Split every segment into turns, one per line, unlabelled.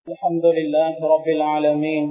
الحمد لله رب العالمين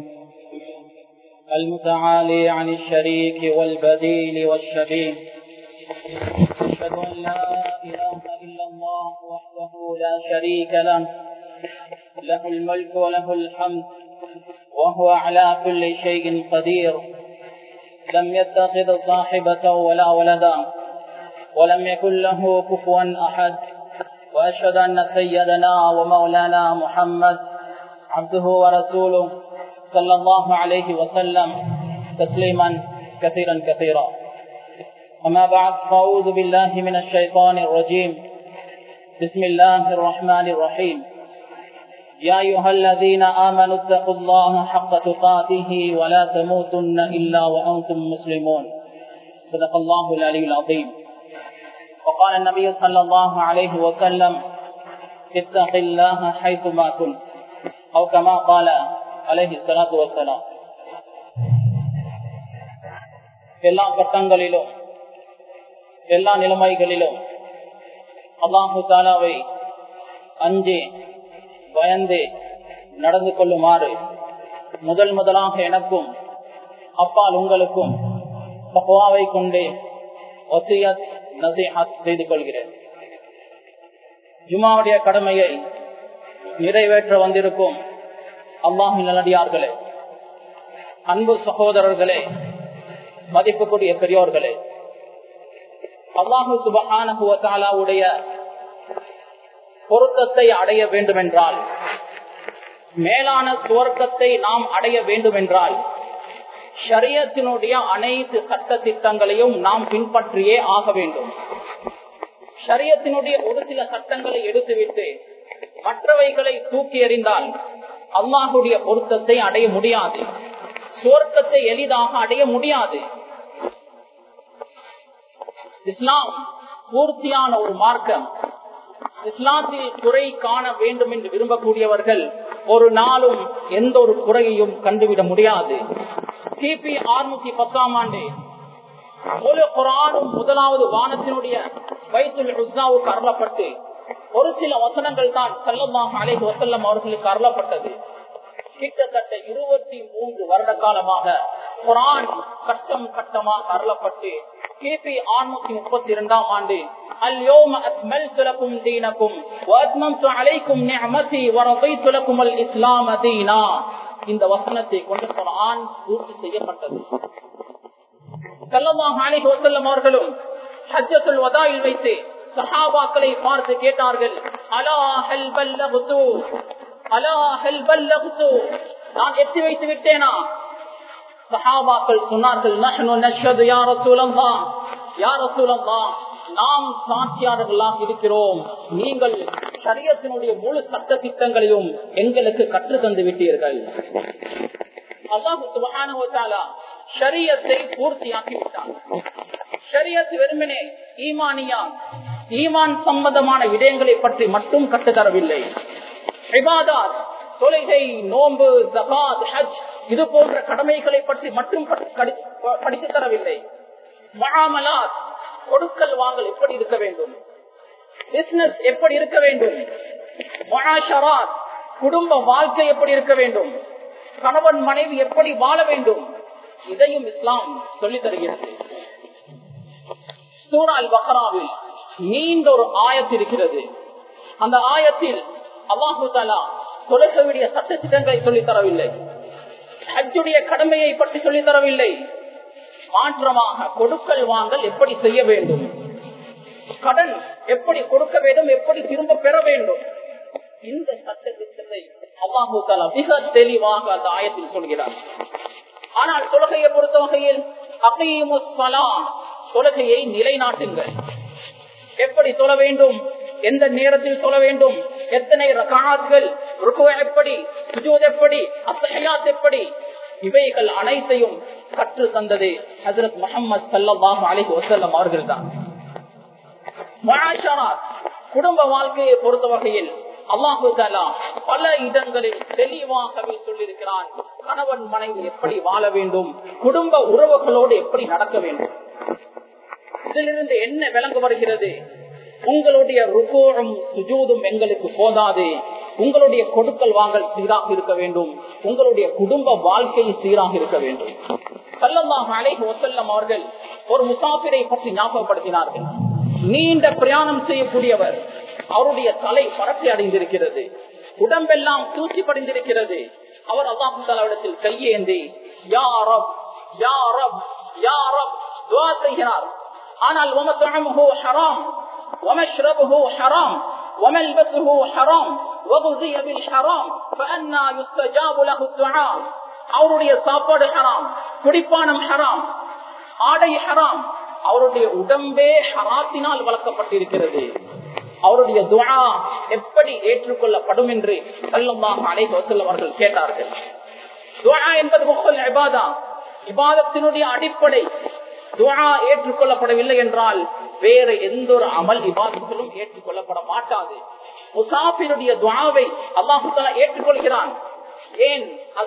المتعالي عن الشريك والبديل والشبيه أشهد أن لا إله إلا الله وحده لا شريك له له الملك وله الحمد وهو على كل شيء قدير لم يتخذ صاحبة ولا ولدا ولم يكن له كفوا أحد وأشهد أن سيدنا ومولانا محمد عبده ورسوله صلى الله عليه وسلم تسليما كثيرا كثيرا أما بعد فأعوذ بالله من الشيطان الرجيم بسم الله الرحمن الرحيم يا أيها الذين آمنوا اتقوا الله حق تقاته ولا تموتن إلا وأنتم مسلمون صدق الله العلي العظيم وقال النبي صلى الله عليه وسلم اتق الله حيثما كنت أو كما قال عليه الصلاة والسلام எல்லா கட்டங்களிலும் எல்லா நிலைமைகளிலும் அல்லாஹு தாலாவை அஞ்சே பயந்து நடந்து கொள்ளுமாறு முதல் முதலாக எனக்கும் அப்பால் உங்களுக்கும் தப்புவாவை கொண்டே ஒசியத் நசீஹத் செய்து கொள்கிறேன் ஜுமாவுடைய கடமையை நிறைவேற்ற வந்திருக்கும் அல்லாஹு நல்லடியார்களே அன்பு சகோதரர்களே மதிப்புக்குரிய பெரியோர்களே அல்லாஹு சுபஹானுடைய பொருத்தத்தை அடைய வேண்டும் என்றால் மேலான சுவர்க்கத்தை நாம் அடைய வேண்டும் என்றால் ஷரியத்தினுடைய அனைத்து சட்ட திட்டங்களையும் நாம் பின்பற்றியே ஆக வேண்டும் ஷரியத்தினுடைய ஒரு சில சட்டங்களை எடுத்துவிட்டு மற்றவைகளை தூக்கி எறிந்தால் அல்லாஹுடைய பொருத்தத்தை அடைய முடியாது சுவர்க்கத்தை எளிதாக அடைய முடியாது இஸ்லாம் பூர்த்தியான ஒரு மார்க்கம் இஸ்லாத்தில் குறை காண வேண்டும் என்று விரும்பக்கூடியவர்கள் ஒரு நாளும் எந்த ஒரு குறையையும் கண்டுவிட முடியாது கிபி அறுநூத்தி பத்தாம் ஆண்டு முழு குரானும் முதலாவது வானத்தினுடைய வைத்துல் உஸ்னாவுக்கு அருளப்பட்டு ஒரு சில வசனங்கள் தான் செல்லமாக அலைஹி வசல்லம் அவர்களுக்கு அருளப்பட்டது கிட்டத்தட்ட இருபத்தி மூன்று வருட காலமாக குரான் கட்டம் கட்டமாக அருளப்பட்டு கிபி அறுநூத்தி முப்பத்தி இரண்டாம் ஆண்டு اليوم أكملت لكم دينكم وأتممت عليكم نعمتي ورضيت لكم الإسلام دينا இந்த வசனத்தை கொண்டு குரான் பூர்த்தி செய்யப்பட்டது கல்லமாக அலைஹி வசல்லம் அவர்களும் ஹஜ்ஜத்துல் வதாயில் வைத்து சஹாபாக்களை பார்த்து கேட்டார்கள் அலா ஹல் பல்லகுது அலா ஹல் பல்லகுது நான் எத்தி வைத்து விட்டேனா சஹாபாக்கள் சொன்னார்கள் நஹ்னு நஷ்ஹது யா ரசூலல்லாஹ் யா ரசூலல்லாஹ் நாம் சாட்சியாளர்களாக இருக்கிறோம் நீங்கள் சரியத்தினுடைய முழு சட்ட திட்டங்களையும் எங்களுக்கு கற்று தந்து விட்டீர்கள் அல்லாஹு சுபஹானஹு வ தஆலா ஷரியத்தை பூர்த்தியாக்கி விட்டார் ஷரியத் வெறுமனே ஈமானியா ஈமான் சம்பந்தமான விடயங்களை பற்றி மட்டும் கட்டுத்தரவில்லை இபாதாத் தொலைகை நோன்பு ஜகாத் ஹஜ் இது போன்ற கடமைகளை பற்றி மட்டும் படித்து தரவில்லை மகாமலாத் கொடுக்கல் வாங்கல் எப்படி இருக்க வேண்டும் பிசினஸ் எப்படி இருக்க வேண்டும் குடும்ப வாழ்க்கை எப்படி இருக்க வேண்டும் கணவன் மனைவி எப்படி வாழ வேண்டும் இதையும் இஸ்லாம் சொல்லி தருகிறது சூரால் பஹராவில் நீண்ட ஒரு ஆயத்து இருக்கிறது அந்த ஆயத்தில் அல்லாஹு தாலா தொலைக்கவிடைய சட்ட திட்டங்களை சொல்லித் தரவில்லை ஹஜ்ஜுடைய கடமையை பற்றி சொல்லித் தரவில்லை மாற்றமாக கொடுக்கல் வாங்கல் எப்படி செய்ய வேண்டும் கடன் எப்படி கொடுக்க வேண்டும் எப்படி திரும்ப பெற வேண்டும் இந்த சட்ட திட்டத்தை அல்லாஹு தாலா மிக தெளிவாக அந்த ஆயத்தில் சொல்கிறார் ஆனால் தொழுகையை பொறுத்த வகையில் தொழுகையை நிலைநாட்டுங்கள் எப்படி தொழ வேண்டும் எந்த நேரத்தில் சொல்ல வேண்டும் எத்தனை ரகாத்கள் எப்படி சுஜூத் எப்படி அசஹியாத் எப்படி இவைகள் அனைத்தையும் கற்று தந்தது ஹசரத் முகமது சல்லாஹ் அலிஹ் வசல்லம் அவர்கள் தான் குடும்ப வாழ்க்கையை பொறுத்த வகையில் அல்லாஹு பல இடங்களில் தெளிவாகவே சொல்லியிருக்கிறான் கணவன் மனைவி எப்படி வாழ வேண்டும் குடும்ப உறவுகளோடு எப்படி நடக்க வேண்டும் இதிலிருந்து என்ன விளங்க வருகிறது உங்களுடைய ருகோழும் சுஜூதும் எங்களுக்கு போதாது உங்களுடைய கொடுக்கல் வாங்கல் சீராக இருக்க வேண்டும் உங்களுடைய குடும்ப வாழ்க்கை சீராக இருக்க வேண்டும் சல்லல்லாஹு அலைஹி வஸல்லம் அவர்கள் ஒரு முசாஃபிரை பற்றி ஞாபகப்படுத்தினார்கள் நீண்ட பிரயாணம் செய்யக்கூடியவர் அவருடைய தலை பரப்பி அடைந்திருக்கிறது உடம்பெல்லாம் தூசி படிந்திருக்கிறது அவர் அல்லாஹு தாலாவிடத்தில் கையேந்தி யா ரப் யா ரப் யா ரப் துவா செய்கிறார் ஆனால் ومطعمه حرام ومشربه حرام وملبسه حرام وغذي بالحرام فأنا يستجاب له الدعاء அவருடைய சாப்பாடு ஹராம் குடிப்பானம் ஹராம் ஆடை ஹராம் அவருடைய உடம்பே ஹராத்தினால் வளர்க்கப்பட்டிருக்கிறது அவருடைய துவா எப்படி ஏற்றுக்கொள்ளப்படும் என்று செல்லமாக அனைத்து அவர்கள் கேட்டார்கள் துவா என்பது முகல் இபாதா இபாதத்தினுடைய அடிப்படை துவா ஏற்றுக்கொள்ளப்படவில்லை என்றால் வேற எந்த ஒரு அமல் இபாதத்திலும் ஏற்றுக்கொள்ளப்பட மாட்டாது முசாஃபினுடைய துவாவை அல்லாஹு ஏற்றுக்கொள்கிறான் ஏன்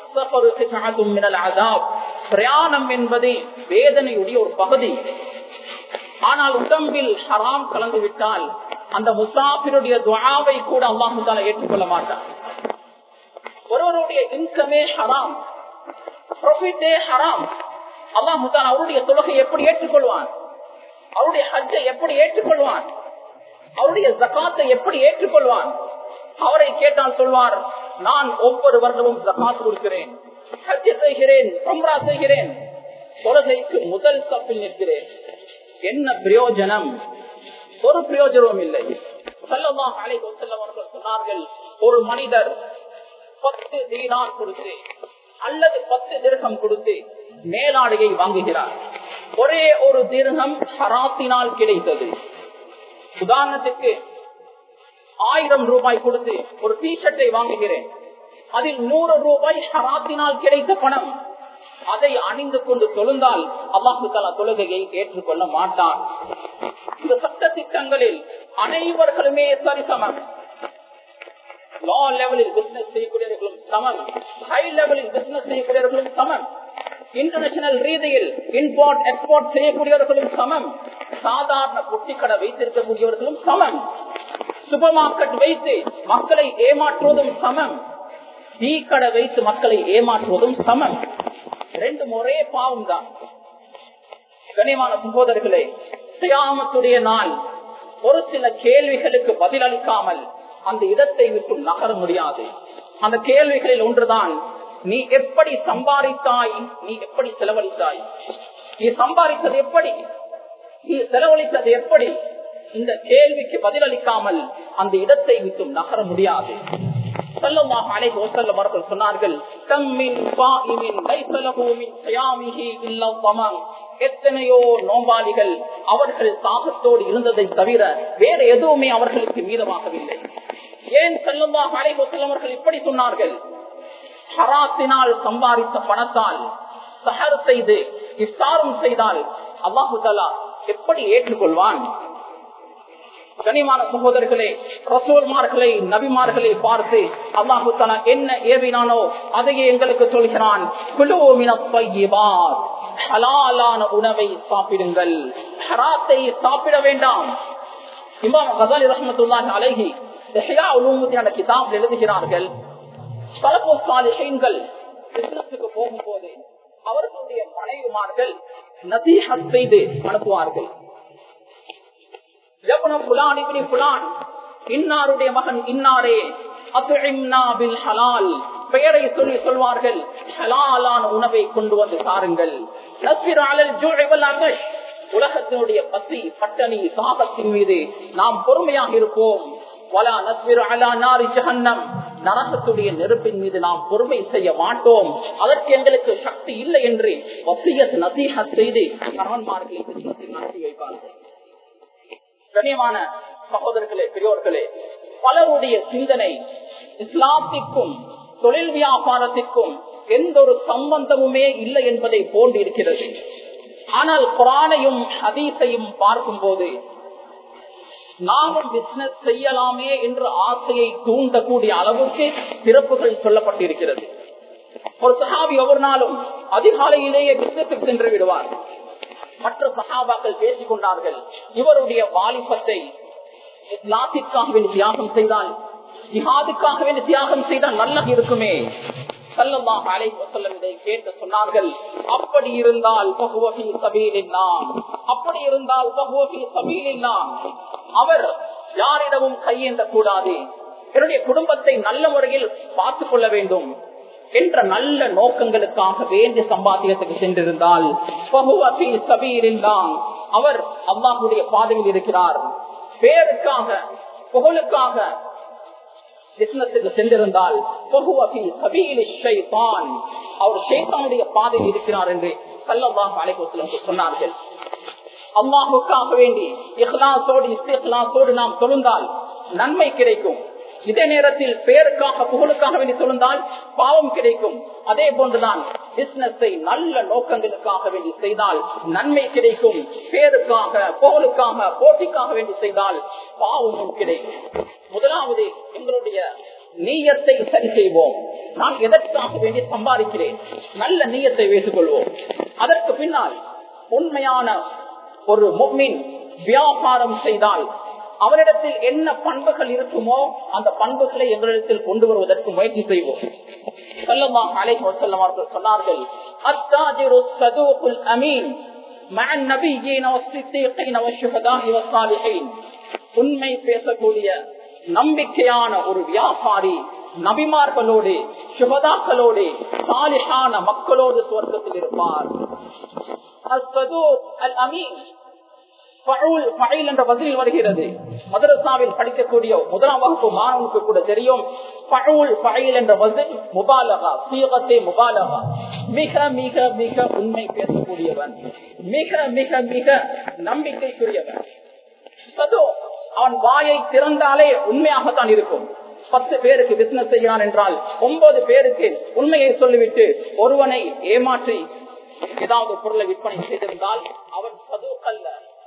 பிரயாணம் என்பது வேதனையுடைய ஒரு பகுதி ஆனால் உடம்பில் ஹராம் கலந்து விட்டால் அந்த முசாஃபிருடைய துவாவை கூட அல்லாஹு தாலா ஏற்றுக்கொள்ள மாட்டான் ஒருவருடைய இன்கமே ஹராம் ப்ரொஃபிட்டே ஹராம் அல்லாஹு தாலா அவருடைய தொழுகை எப்படி ஏற்றுக்கொள்வான் அவருடைய ஹஜ்ஜை எப்படி ஏற்றுக்கொள்வான் அவருடைய ஜகாத்தை எப்படி ஏற்றுக்கொள்வான் அவரை கேட்டால் சொல்வார் நான் ஒவ்வொரு வருடமும் ஜகாத் கொடுக்கிறேன் ஹஜ் செய்கிறேன் உம்ரா செய்கிறேன் தொழுகைக்கு முதல் தப்பில் நிற்கிறேன் என்ன பிரயோஜனம் ஒரு பிரயோஜனமும் இல்லை செல்லமாக அழைப்பு செல்லவர்கள் சொன்னார்கள் ஒரு மனிதர் பத்து தீனார் கொடுத்து அல்லது பத்து திருகம் கொடுத்து மேலாடையை வாங்குகிறார் ஒரே ஒரு திருகம் ஹராத்தினால் கிடைத்தது உதாரணத்துக்கு ஆயிரம் ரூபாய் கொடுத்து ஒரு டி ஷர்ட்டை வாங்குகிறேன் அதில் நூறு ரூபாய் ஹராத்தினால் கிடைத்த பணம் அதை அணிந்து கொண்டு தொழுந்தால் அல்லாஹு தலா தொழுகையை ஏற்றுக்கொள்ள மாட்டான் இந்த சட்ட திட்டங்களில் அனைவர்களுமே சரிசமம் லா லெவலில் பிசினஸ் செய்யக்கூடியவர்களும் சமம் ஹை லெவலில் பிசினஸ் செய்யக்கூடியவர்களும் சமம் இன்டர்நேஷனல் ரீதியில் இம்போர்ட் எக்ஸ்போர்ட் செய்யக்கூடியவர்களும் சமம் சாதாரண பொட்டிக்கடை வைத்திருக்கக்கூடியவர்களும் சமம் சூப்பர் மார்க்கெட் வைத்து மக்களை ஏமாற்றுவதும் சமம் டீ கடை வைத்து மக்களை ஏமாற்றுவதும் சமம் ரெண்டு ஒரே பாவம் தான் கனிமான சகோதரர்களே சியாமத்துடைய நாள் ஒரு சில கேள்விகளுக்கு பதிலளிக்காமல் அந்த இடத்தை விட்டு நகர முடியாது அந்த கேள்விகளில் ஒன்றுதான் நீ எப்படி சம்பாதித்தாய் நீ எப்படி செலவழித்தாய் நீ சம்பாதித்தது எப்படி நீ செலவழித்தது எப்படி இந்த கேள்விக்கு பதிலளிக்காமல் அந்த இடத்தை விட்டு நகர முடியாது சொன்னார்கள் எத்தனையோ நோம்பாளிகள் அவர்கள் தாகத்தோடு இருந்ததை தவிர வேற எதுவுமே அவர்களுக்கு மீதமாகவில்லை ஏன் செல்லுமாக அலைவசல்லவர்கள் இப்படி சொன்னார்கள் ஹராத்தினால் சம்பாதித்த பணத்தால் சஹர் செய்து இஃப்தாரம் செய்தால் அல்லாஹு தலா எப்படி ஏற்றுக்கொள்வான் கனிமான சகோதரர்களே ரசூல்மார்களை நபிமார்களை பார்த்து அல்லாஹு தலா என்ன ஏவினானோ அதையே எங்களுக்கு சொல்கிறான் ஹலாலான உணவை சாப்பிடுங்கள் ஹராத்தை சாப்பிட வேண்டாம் இமாம் கதாலி ரஹமத்துல்லாஹி அலைஹி கிதாப் எழுதுகிறார்கள் போகும்போது அவர்களுடைய மனைவிமார்கள் நசீஹத் செய்து அனுப்புவார்கள் இன்னாருடைய மகன் இன்னாரே ஹலால் பெயரை சொல்லி சொல்வார்கள் ஹலாலான உணவை கொண்டு வந்து தாருங்கள் உலகத்தினுடைய பசி பட்டணி சாபத்தின் மீது நாம் பொறுமையாக இருப்போம் நரகத்துடைய நெருப்பின் மீது நாம் பொறுமை செய்ய மாட்டோம் அதற்கு எங்களுக்கு சக்தி இல்லை என்று வசியத் நசீக செய்து கணவன்மார்களை நடத்தி வைப்பார்கள் கண்ணியமான சகோதரர்களே பெரியோர்களே பலருடைய சிந்தனை இஸ்லாத்திற்கும் தொழில் வியாபாரத்திற்கும் எந்த ஒரு சம்பந்தமுமே இல்லை என்பதை போன்று இருக்கிறது ஆனால் குரானையும் ஹதீஸையும் பார்க்கும் போது நாமும் பிசினஸ் செய்யலாமே என்ற ஆசையை தூண்டக்கூடிய அளவுக்கு சிறப்புகள் சொல்லப்பட்டிருக்கிறது ஒரு சஹாபி ஒவ்வொரு நாளும் அதிகாலையிலேயே பிசினஸுக்கு சென்று விடுவார் மற்ற சகாபாக்கள் பேசிக் கொண்டார்கள் இவருடைய வாலிபத்தை இஸ்லாத்திற்காக தியாகம் செய்தால் ஜிஹாதுக்காக வேண்டி தியாகம் செய்தால் நல்லா இருக்குமே சல்லல்லாஹு அலைஹி வஸல்லம் இதை கேட்டு சொன்னார்கள் அப்படி இருந்தால் பஹுவ ஃபீ சபீலில்லாஹ் அப்படி இருந்தால் பஹுவ ஃபீ சபீலில்லாஹ் அவர் யாரிடமும் கையேந்த கூடாது என்னுடைய குடும்பத்தை நல்ல முறையில் பார்த்துக் கொள்ள வேண்டும் என்ற நல்ல நோக்கங்களுக்காக வேண்டிய சம்பாத்தியத்துக்கு சென்றிருந்தால் பஹுவ ஃபீ சபீலில்லாஹ் அவர் அல்லாஹ்வுடைய பாதையில் இருக்கிறார் பேருக்காக புகழுக்காக பிசினஸுக்கு சென்றிருந்தால் அவர் ஷேத்தானுடைய பாதையில் இருக்கிறார் என்று சல்லல்லாஹ் அலைவசலம் சொன்னார்கள் அல்லாஹுக்காக வேண்டி இஹ்லாசோடு இஸ்லாசோடு நாம் தொழுந்தால் நன்மை கிடைக்கும் இதே நேரத்தில் பேருக்காக புகழுக்காக வேண்டி தொழுந்தால் பாவம் கிடைக்கும் அதே போன்றுதான் பிசினஸை நல்ல நோக்கங்களுக்காக வேண்டி செய்தால் நன்மை கிடைக்கும் பேருக்காக புகழுக்காக போட்டிக்காக வேண்டி செய்தால் பாவமும் கிடைக்கும் முதலாவது எங்களுடைய நீயத்தை சரி செய்வோம் நான் எதற்காக வேண்டி சம்பாதிக்கிறேன் நல்ல நீயத்தை வைத்துக் கொள்வோம் அதற்கு பின்னால் உண்மையான ஒரு முக்மின் வியாபாரம் செய்தால் அவரிடத்தில் என்ன பண்புகள் இருக்குமோ அந்த பண்புகளை எங்களிடத்தில் கொண்டு வருவதற்கு முயற்சி செய்வோம் சொன்னார்கள் உண்மை பேசக்கூடிய நம்பிக்கையான ஒரு வியாபாரி நபிமார்களோடு சுகதாக்களோடு சாலிஹான மக்களோடு சுவர்க்கத்தில் இருப்பார் என்ற பதில் வருகிறது மதரசாவில் படிக்கக்கூடிய முதலாம் வகுப்பு மாணவனுக்கு கூட தெரியும் பழுல் பழையில் என்ற பதில் முபாலகா சீகத்தை முபாலகா மிக மிக மிக உண்மை பேசக்கூடியவன் மிக மிக மிக நம்பிக்கைக்குரியவன் அவன் வாயை திறந்தாலே உண்மையாகத்தான் இருக்கும் பத்து பேருக்கு பிசினஸ் செய்கிறான் என்றால் ஒன்பது பேருக்கு உண்மையை சொல்லிவிட்டு ஒருவனை ஏமாற்றி ஏதாவது பொருளை விற்பனை செய்திருந்தால் அவன் சதுக்கல்ல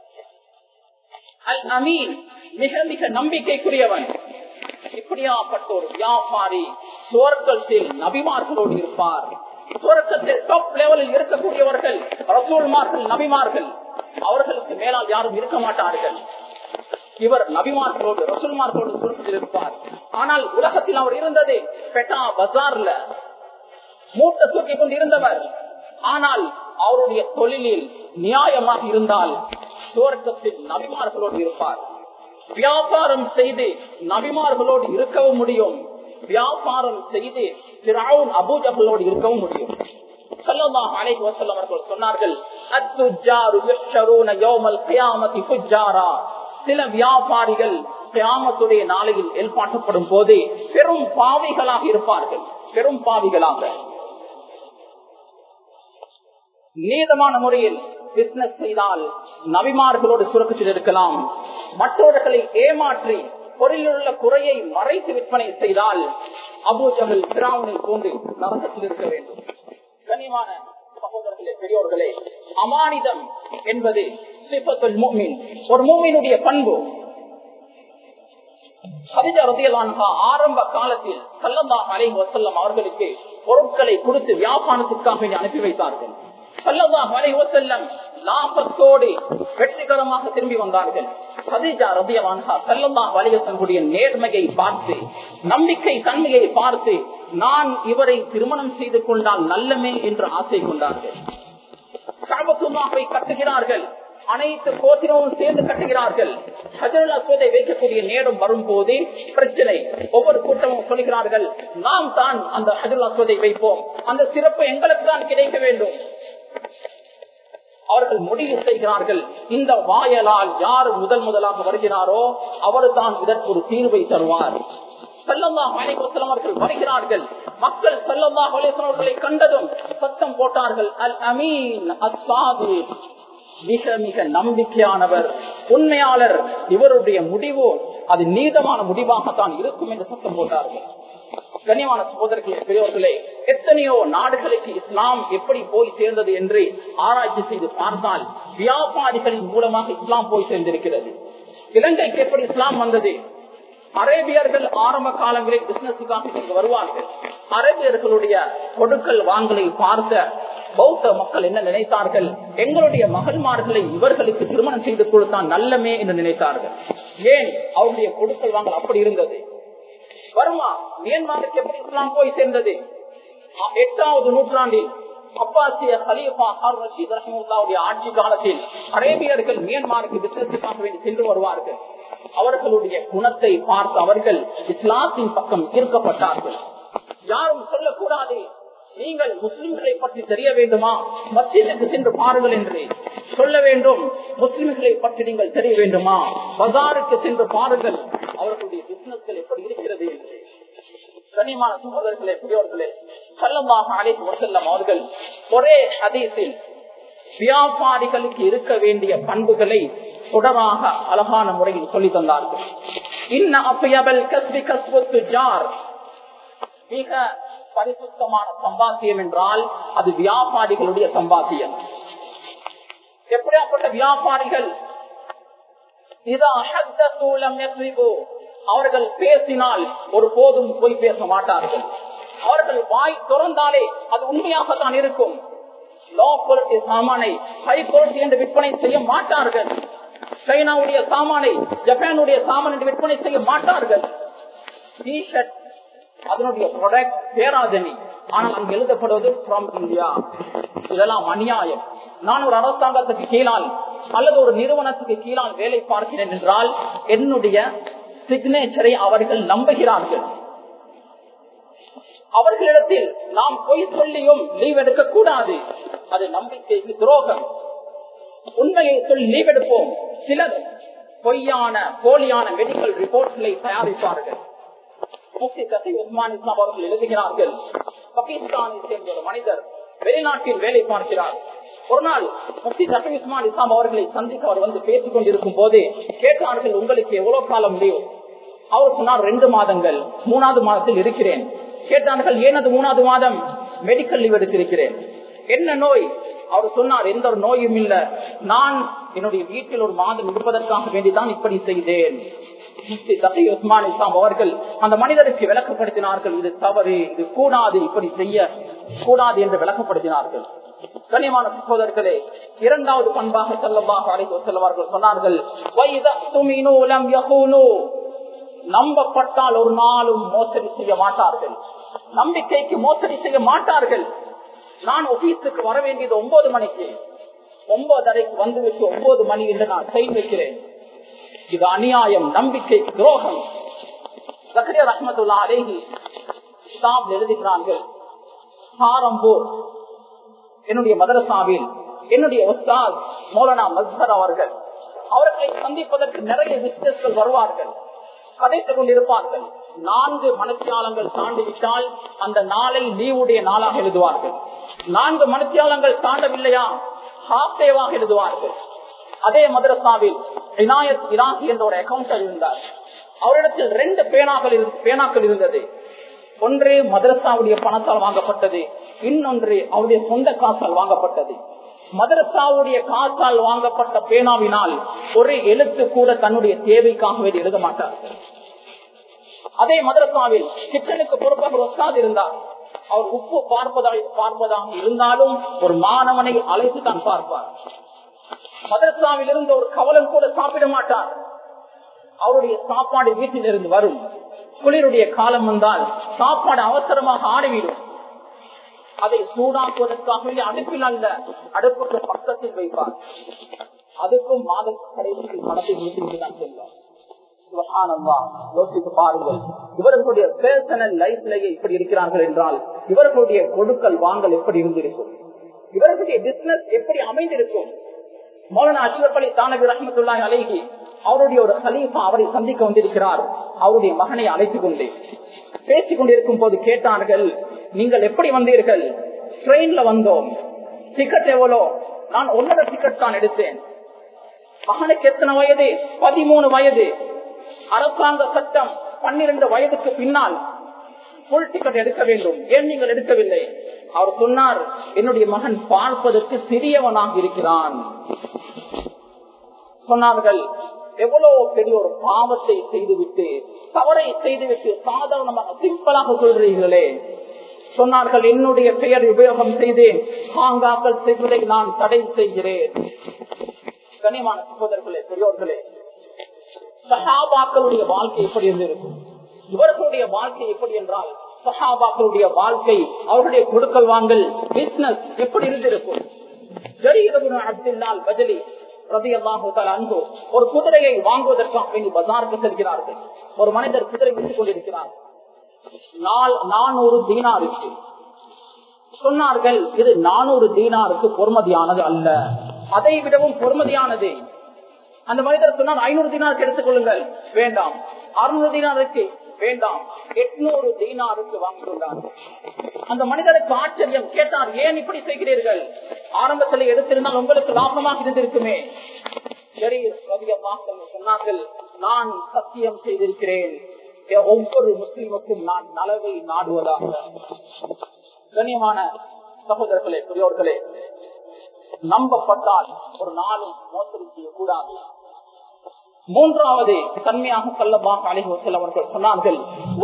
அல் அமீன் மிக மிக நம்பிக்கைக்குரியவன் இப்படியாப்பட்ட ஒரு வியாபாரி சுவர்க்கத்தில் நபிமார்களோடு இருப்பார் சுவர்க்கத்தில் டாப் லெவலில் இருக்கக்கூடியவர்கள் ரசூல்மார்கள் நபிமார்கள் அவர்களுக்கு மேலால் யாரும் இருக்க மாட்டார்கள் இவர் நபிமார்களோடு ரசூல்மார்களோடு சுருக்கத்தில் இருப்பார் ஆனால் உலகத்தில் அவர் இருந்தது பெட்டா பஜார்ல மூட்டை தூக்கி கொண்டு இருந்தவர் ஆனால் அவருடைய தொழிலில் நியாயமாக இருந்தால் சுவர்க்கத்தில் நபிமார்களோடு இருப்பார் வியாபாரம் செய்து நபிமார்களோடு இருக்கவும் முடியும் வியாபாரம் செய்து திராவுன் அபூஜகளோடு இருக்கவும் முடியும் சொன்னார்கள் சில வியாபாரிகள் கியாமத்துடைய நாளையில் எல்பாட்டப்படும் போது பெரும் பாவிகளாக இருப்பார்கள் பெரும் பாவிகளாக நீதமான முறையில் பிசினஸ் செய்தால் நபிமார்களோடு சுரக்கத்தில் இருக்கலாம் மற்றவர்களை ஏமாற்றி பொருளில் உள்ள குறையை மறைத்து விற்பனை செய்தால் அபூஜகள் பிராவனை போன்று நரகத்தில் இருக்க வேண்டும் கனிமான சகோதரர்களே பெரியோர்களே அமானிதம் என்பது சிபத்துல் மூமின் ஒரு மூமினுடைய பண்பு ஆரம்ப காலத்தில் சல்லல்லா அலை வசல்லம் அவர்களுக்கு பொருட்களை கொடுத்து வியாபாரத்திற்காக அனுப்பி வைத்தார்கள் சல்லல்லா அலை வசல்லம் லாபத்தோடு வெற்றிகரமாக திரும்பி வந்தார்கள் சதிஜா ரதியவான்ஹா சல்லல்லா வலிவசனுடைய நேர்மையை பார்த்து நம்பிக்கை தன்மையை பார்த்து நான் இவரை திருமணம் செய்து கொண்டால் நல்லமே என்று ஆசை கொண்டார்கள் காபத்துல்லாவை கட்டுகிறார்கள் அனைத்து கோத்திரமும் சேர்ந்து கட்டுகிறார்கள் ஹஜருல் அஸ்வதை வைக்கக்கூடிய நேரம் வரும் போதே பிரச்சனை ஒவ்வொரு கூட்டமும் சொல்கிறார்கள் நாம் தான் அந்த ஹஜருல் அஸ்வதை வைப்போம் அந்த சிறப்பு எங்களுக்கு தான் கிடைக்க வேண்டும் அவர்கள் முடிவு செய்கிறார்கள் இந்த வாயலால் யார் முதல் முதலாக வருகிறாரோ அவர் தான் இதற்கு ஒரு தீர்வை தருவார் அவர்கள் வருகிறார்கள் மக்கள் செல்லல்லா அவர்களை கண்டதும் சத்தம் போட்டார்கள் அல் அமீன் அசாது மிக மிக நம்பிக்கையானவர் உண்மையாளர் இவருடைய முடிவு அது நீதமான முடிவாகத்தான் இருக்கும் என்று சத்தம் போட்டார்கள் கனிவான சகோதரர்களே பெரியவர்களே எத்தனையோ நாடுகளுக்கு இஸ்லாம் எப்படி போய் சேர்ந்தது என்று ஆராய்ச்சி செய்து பார்த்தால் வியாபாரிகளின் மூலமாக இஸ்லாம் போய் சேர்ந்திருக்கிறது இலங்கைக்கு எப்படி இஸ்லாம் வந்தது அரேபியர்கள் ஆரம்ப காலங்களில் பிசினஸுக்காக இங்கு வருவார்கள் அரேபியர்களுடைய கொடுக்கல் வாங்கலை பார்த்த பௌத்த மக்கள் என்ன நினைத்தார்கள் எங்களுடைய மகள்மார்களை இவர்களுக்கு திருமணம் செய்து கொடுத்தால் நல்லமே என்று நினைத்தார்கள் ஏன் அவருடைய கொடுக்கல் வாங்கல் அப்படி இருந்தது வருமா மியான்மருக்கு எப்படி இஸ்லாம் போய் சேர்ந்தது எட்டாவது நூற்றாண்டில் அப்பாசிய ஹலீஃபா ஹர் ரஷீத் ரஹமுல்லாவுடைய ஆட்சி காலத்தில் அரேபியர்கள் மியான்மருக்கு பிசினஸுக்காக வேண்டி சென்று வருவார்கள் அவர்களுடைய குணத்தை பார்த்து அவர்கள் இஸ்லாத்தின் பக்கம் ஈர்க்கப்பட்டார்கள் யாரும் சொல்லக்கூடாது நீங்கள் முஸ்லிம்களை பற்றி தெரிய வேண்டுமா மசீதுக்கு சென்று பாருங்கள் என்று சொல்ல வேண்டும் முஸ்லிம்களை பற்றி நீங்கள் தெரிய வேண்டுமா பஜாருக்கு சென்று பாருங்கள் அவர்களுடைய பிசினஸ்கள் எப்படி இருக்கிறது என்று கனிமான சகோதரர்களே பெரியவர்களே செல்லமாக அழைத்து செல்லும் அவர்கள் ஒரே ஹதீஸில் வியாபாரிகளுக்கு இருக்க வேண்டிய பண்புகளை தொடராக அழகான முறையில் சொல்லி தந்தார்கள் இன்ன அப்பயபல் கஸ்பி கஸ்பு ஜார் மிக பரிசுத்தமான சம்பாத்தியம் என்றால் அது வியாபாரிகளுடைய சம்பாத்தியம் எப்படியாப்பட்ட வியாபாரிகள் அவர்கள் பேசினால் ஒரு போதும் போய் பேச மாட்டார்கள் அவர்கள் வாய் திறந்தாலே அது உண்மையாகத்தான் இருக்கும் லோ குவாலிட்டி சாமானை ஹை குவாலிட்டி என்று விற்பனை செய்ய மாட்டார்கள் சைனாவுடைய சாமானை ஜப்பானுடைய சாமான் என்று விற்பனை செய்ய மாட்டார்கள் டிஷர்ட் அதனுடைய ப்ராடக்ட் பேராதனி ஆனால் அங்கு எழுதப்படுவது ஃப்ரம் இந்தியா இதெல்லாம் அநியாயம் நான் ஒரு அரசாங்கத்துக்கு கீழால் அல்லது ஒரு நிறுவனத்துக்கு கீழால் வேலை பார்க்கிறேன் என்றால் என்னுடைய சிக்னேச்சரை அவர்கள் நம்புகிறார்கள் அவர்களிடத்தில் நாம் பொய் சொல்லியும் லீவ் எடுக்க கூடாது அது நம்பிக்கைக்கு துரோகம் உண்மையை சொல்லி லீவ் எடுப்போம் சிலர் பொய்யான போலியான மெடிக்கல் ரிப்போர்ட்களை தயாரிப்பார்கள் முஃப்தி கசி உஸ்மான் இஸ்லாம் அவர்கள் எழுதுகிறார்கள் பாகிஸ்தானை சேர்ந்த ஒரு மனிதர் வெளிநாட்டில் வேலை பார்க்கிறார் ஒரு நாள் முஃப்தி கசி உஸ்மான் இஸ்லாம் அவர்களை சந்திக்க அவர் வந்து பேசிக் கொண்டிருக்கும் போது கேட்டார்கள் உங்களுக்கு எவ்வளவு காலம் லீவ் அவர் சொன்னார் ரெண்டு மாதங்கள் மூணாவது மாதத்தில் இருக்கிறேன் கேட்டார்கள் ஏனது மூணாவது மாதம் மெடிக்கல் லீவ் எடுத்திருக்கிறேன் என்ன நோய் அவர் சொன்னார் எந்த ஒரு நோயும் இல்ல நான் என்னுடைய வீட்டில் ஒரு மாதம் இருப்பதற்காக வேண்டிதான் இப்படி செய்தேன் உஸ்மான் இஸ்லாம் அவர்கள் அந்த மனிதருக்கு விளக்கப்படுத்தினார்கள் இது தவறு இது கூடாது இப்படி செய்ய கூடாது என்று விளக்கப்படுத்தினார்கள் கனியமான சகோதரர்களே இரண்டாவது பண்பாக செல்லமாக அழைத்து செல்வார்கள் சொன்னார்கள் நம்பப்பட்டால் ஒரு நாளும் மோசடி செய்ய மாட்டார்கள் நம்பிக்கைக்கு மோசடி செய்ய மாட்டார்கள் நான் ஆபீஸுக்கு வர வேண்டியது ஒன்பது மணிக்கு ஒன்பதரைக்கு வந்துவிட்டு ஒன்பது மணி என்று நான் செய்து வைக்கிறேன் இது அநியாயம் நம்பிக்கை துரோகம் சக்கரிய ரஹமத்துல்லா அலேஹி கிதாப் எழுதுகிறார்கள் சாரம்பூர் என்னுடைய மதரசாவில் என்னுடைய உஸ்தாத் மௌலானா மஸ்தர் அவர்கள் அவர்களை சந்திப்பதற்கு நிறைய விசிட்டர்ஸ்கள் வருவார்கள் கதைத்துக் கொண்டிருப்பார்கள் நான்கு மனத்தியாளங்கள் தாண்டிவிட்டால் அந்த நாளை லீவுடைய நாளாக எழுதுவார்கள் நான்கு மனத்தியாளங்கள் தாண்டவில்லையா ஹாஃப் டேவாக எழுதுவார்கள் அதே மதரசாவில் இனாயத் இராகி என்ற ஒரு அக்கௌண்டர் இருந்தார் அவரிடத்தில் ரெண்டு பேனாக்கள் பேனாக்கள் இருந்தது ஒன்று மதரசாவுடைய பணத்தால் வாங்கப்பட்டது இன்னொன்று அவருடைய சொந்த காசால் வாங்கப்பட்டது மதரசாவுடைய காசால் வாங்கப்பட்ட பேனாவினால் ஒரு எழுத்து கூட தன்னுடைய தேவைக்காக வேண்டி எழுத மாட்டார்கள் அதே மதரசாவில் கிச்சனுக்கு பொறுப்பாக ஒரு ஒஸ்தாது இருந்தார் அவர் உப்பு பார்ப்பதாக பார்ப்பதாக இருந்தாலும் ஒரு மாணவனை அழைத்து தான் பார்ப்பார் மதரசாவில் இருந்து ஒரு கவலம் கூட சாப்பிட மாட்டார் அவருடைய சாப்பாடு வீட்டில் இருந்து வரும் குளிருடைய காலம் வந்தால் சாப்பாடு அவசரமாக ஆடிவிடும் அதை சூடாக்குவதற்காக அடுப்பில் அல்ல அடுப்புக்கு பக்கத்தில் வைப்பார் அதுக்கும் மாத கடைசியில் பணத்தை கொடுத்து தான் செல்வார் யோசித்து பாருங்கள் இவர்களுடைய பேர்சனல் லைஃப்லயே இப்படி இருக்கிறார்கள் என்றால் இவர்களுடைய கொடுக்கல் வாங்கல் எப்படி இருந்திருக்கும் இவர்களுடைய பிசினஸ் எப்படி அமைந்திருக்கும் மௌலானா அஜீவர் பள்ளி தானவி ரஹமத்துல்லாய் அலைகி அவருடைய ஒரு ஹலீஃபா அவரை சந்திக்க வந்திருக்கிறார் அவருடைய மகனை அழைத்துக் கொண்டு பேசிக் கொண்டிருக்கும் போது கேட்டார்கள் நீங்கள் எப்படி வந்தீர்கள் ட்ரெயின்ல வந்தோம் டிக்கெட் எவ்வளோ நான் ஒன்னரை டிக்கெட் தான் எடுத்தேன் மகனுக்கு எத்தனை வயது பதிமூணு வயது அரசாங்க சட்டம் பன்னிரண்டு வயதுக்கு பின்னால் புல் டிக்கெட் எடுக்க வேண்டும் ஏன் நீங்கள் எடுக்கவில்லை அவர் சொன்னார் என்னுடைய மகன் பார்ப்பதற்கு சிறியவனாக இருக்கிறான் சொன்னார்கள் எவ்வளவு பெரிய ஒரு பாவத்தை செய்துவிட்டு தவறை செய்துவிட்டு சாதாரணமாக சிம்பிளாக சொல்றீர்களே சொன்னார்கள் என்னுடைய பெயர் உபயோகம் செய்தேன் ஹாங்காக்கள் செய்வதை நான் தடை செய்கிறேன் கனிமான சகோதரர்களே பெரியோர்களே சஹாபாக்களுடைய வாழ்க்கை எப்படி இருந்திருக்கும் இவர்களுடைய வாழ்க்கை எப்படி என்றால் சஹாபாக்களுடைய வாழ்க்கை அவர்களுடைய கொடுக்கல் வாங்கல் பிசினஸ் எப்படி இருந்திருக்கும் அப்துல்லால் பஜலி அன்பு ஒரு குதிரையை வாங்குவதற்காக வேண்டி பஜாருக்கு செல்கிறார்கள் ஒரு மனிதர் குதிரை விட்டுக் கொண்டிருக்கிறார் நானூறு தீனாருக்கு சொன்னார்கள் இது நானூறு தீனாருக்கு பொறுமதியானது அல்ல அதை விடவும் பொறுமதியானது அந்த மனிதர் சொன்னார் ஐநூறு தீனாருக்கு எடுத்துக் கொள்ளுங்கள் வேண்டாம் அறுநூறு தீனாருக்கு வேண்டாம் எட்நூறு தீனாருக்கு வாங்கிக் கொண்டார் அந்த மனிதருக்கு ஆச்சரியம் கேட்டார் ஏன் இப்படி செய்கிறீர்கள் ஆரம்பத்தில் எடுத்திருந்தால் உங்களுக்கு லாபமாக இருந்திருக்குமே சரி சொன்னார்கள் நான் சத்தியம் செய்திருக்கிறேன் ஒவ்வொரு முஸ்லிமுக்கும் நான் நலவை நாடுவதாக கண்ணியமான சகோதரர்களே பெரியோர்களே நம்பப்பட்டால் ஒரு நாளும் மோசடி செய்யக்கூடாது மூன்றாவது தன்மையாக சொல்லமாக அலிஹசல் அவர்கள் சொன்னார்கள்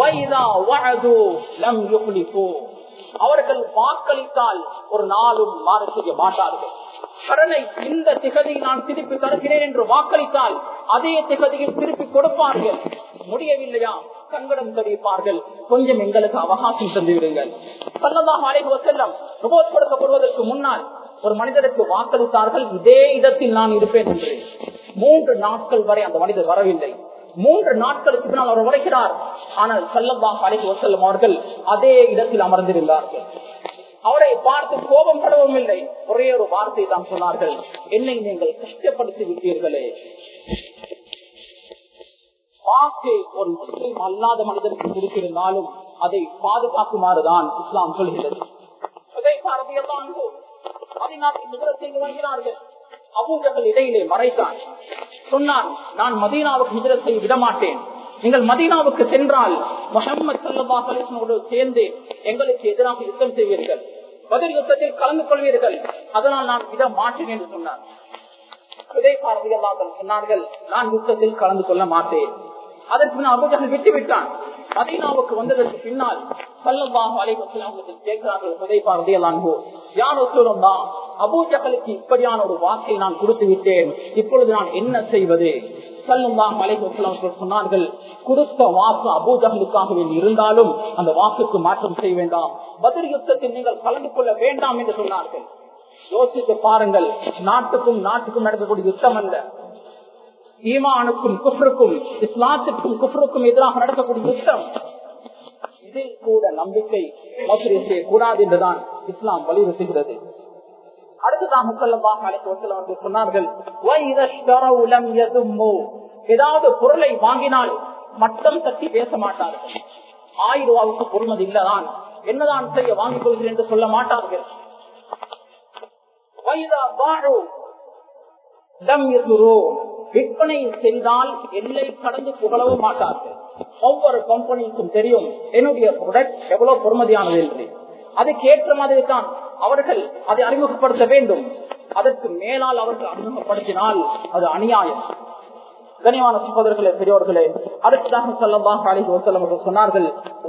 அவர்கள் வாக்களித்தால் ஒரு நாளும் மாற செய்ய மாட்டார்கள் கடனை இந்த திகதியில் நான் திருப்பி தருகிறேன் என்று வாக்களித்தால் அதே திகதியில் திருப்பி கொடுப்பார்கள் முடியவில்லையா சங்கடம் தெரிவிப்பார்கள் கொஞ்சம் எங்களுக்கு அவகாசம் தந்து விடுங்கள் சல்லதாக அழைப்பு செல்லம் ரிபோர்ட் கொடுக்கப்படுவதற்கு முன்னால் ஒரு மனிதருக்கு வாக்களித்தார்கள் இதே இடத்தில் நான் இருப்பேன் என்று மூன்று நாட்கள் வரை அந்த மனிதர் வரவில்லை மூன்று நாட்களுக்கு பின்னால் அவர் உரைக்கிறார் ஆனால் செல்லமாக அழைப்பு செல்லும் அவர்கள் அதே இடத்தில் அமர்ந்திருந்தார்கள் அவரை பார்த்து கோபம் படவும் இல்லை ஒரே ஒரு வார்த்தை தான் சொன்னார்கள் என்னை நீங்கள் கஷ்டப்படுத்தி விட்டீர்களே வாக்கு ஒரு முஸ்லீம் அல்லாத மனிதனுக்கு கொடுத்திருந்தாலும் அதை பாதுகாக்குமாறுதான் இஸ்லாம் சொல்கிறது அபூஜர்கள் இடையிலே மறைத்தான் சொன்னான் நான் மதீனாவுக்கு முதிரத்தை விடமாட்டேன் நீங்கள் மதீனாவுக்கு சென்றால் முகமது சல்லா அலிஸ்மோடு சேர்ந்து எங்களுக்கு எதிராக யுத்தம் செய்வீர்கள் பதில் யுத்தத்தில் கலந்து கொள்வீர்கள் அதனால் நான் விட மாட்டேன் என்று சொன்னார் சொன்னார்கள் நான் யுத்தத்தில் கலந்து கொள்ள மாட்டேன் அதற்கு நான் அபூஜகல் விட்டு விட்டான் மதீனாவுக்கு வந்ததற்கு பின்னால் சல்லல்லாஹு அலைஹி வஸல்லம் கேட்கிறார்கள் ஹுதைஃபா ரலியல்லாஹு யா ரசூலுல்லாஹ் அபூஜகலுக்கு இப்படியான ஒரு வாக்கை நான் கொடுத்து விட்டேன் இப்பொழுது நான் என்ன செய்வது சல்லல்லாஹு அலைஹி வஸல்லம் சொன்னார்கள் கொடுத்த வாக்கு அபூஜகலுக்காக இருந்தாலும் அந்த வாக்குக்கு மாற்றம் செய்ய வேண்டாம் பதில் யுத்தத்தில் நீங்கள் கலந்து கொள்ள வேண்டாம் என்று சொன்னார்கள் யோசித்து பாருங்கள் நாட்டுக்கும் நாட்டுக்கும் நடக்கக்கூடிய யுத்தம் அல்ல ஈமானுக்கும் குஃப்ருக்கும் இஸ்லாத்திற்கும் குஃப்ருக்கும் எதிராக நடக்கக்கூடிய யுத்தம் இதில் கூட நம்பிக்கை மோசடி செய்யக்கூடாது என்றுதான் இஸ்லாம் வலியுறுத்துகிறது அடுத்ததாக முக்கல்லமாக அழைத்து சொன்னார்கள் ஏதாவது பொருளை வாங்கினால் மட்டம் தட்டி பேச மாட்டார்கள் ஆயிரம் ரூபாவுக்கு பொறுமதி இல்லதான் என்னதான் செய்ய வாங்கிக் கொள்கிறேன் என்று சொல்ல மாட்டார்கள் விற்பனை செய்தால் எல்லை கடந்து புகழவும் மாட்டார்கள் ஒவ்வொரு கம்பெனிக்கும் தெரியும் என்னுடைய ப்ராடக்ட் எவ்வளவு பொறுமதியானது என்று அதுக்கு ஏற்ற மாதிரி தான் அவர்கள் அதை அறிமுகப்படுத்த வேண்டும் அதற்கு மேலால் அவர்கள் அறிமுகப்படுத்தினால் அது அநியாயம் கனிவான சகோதரர்களே பெரியோர்களே அடுத்ததாக சொல்லலாம் அலிஹி வசல்லம் அவர்கள் சொன்னார்கள்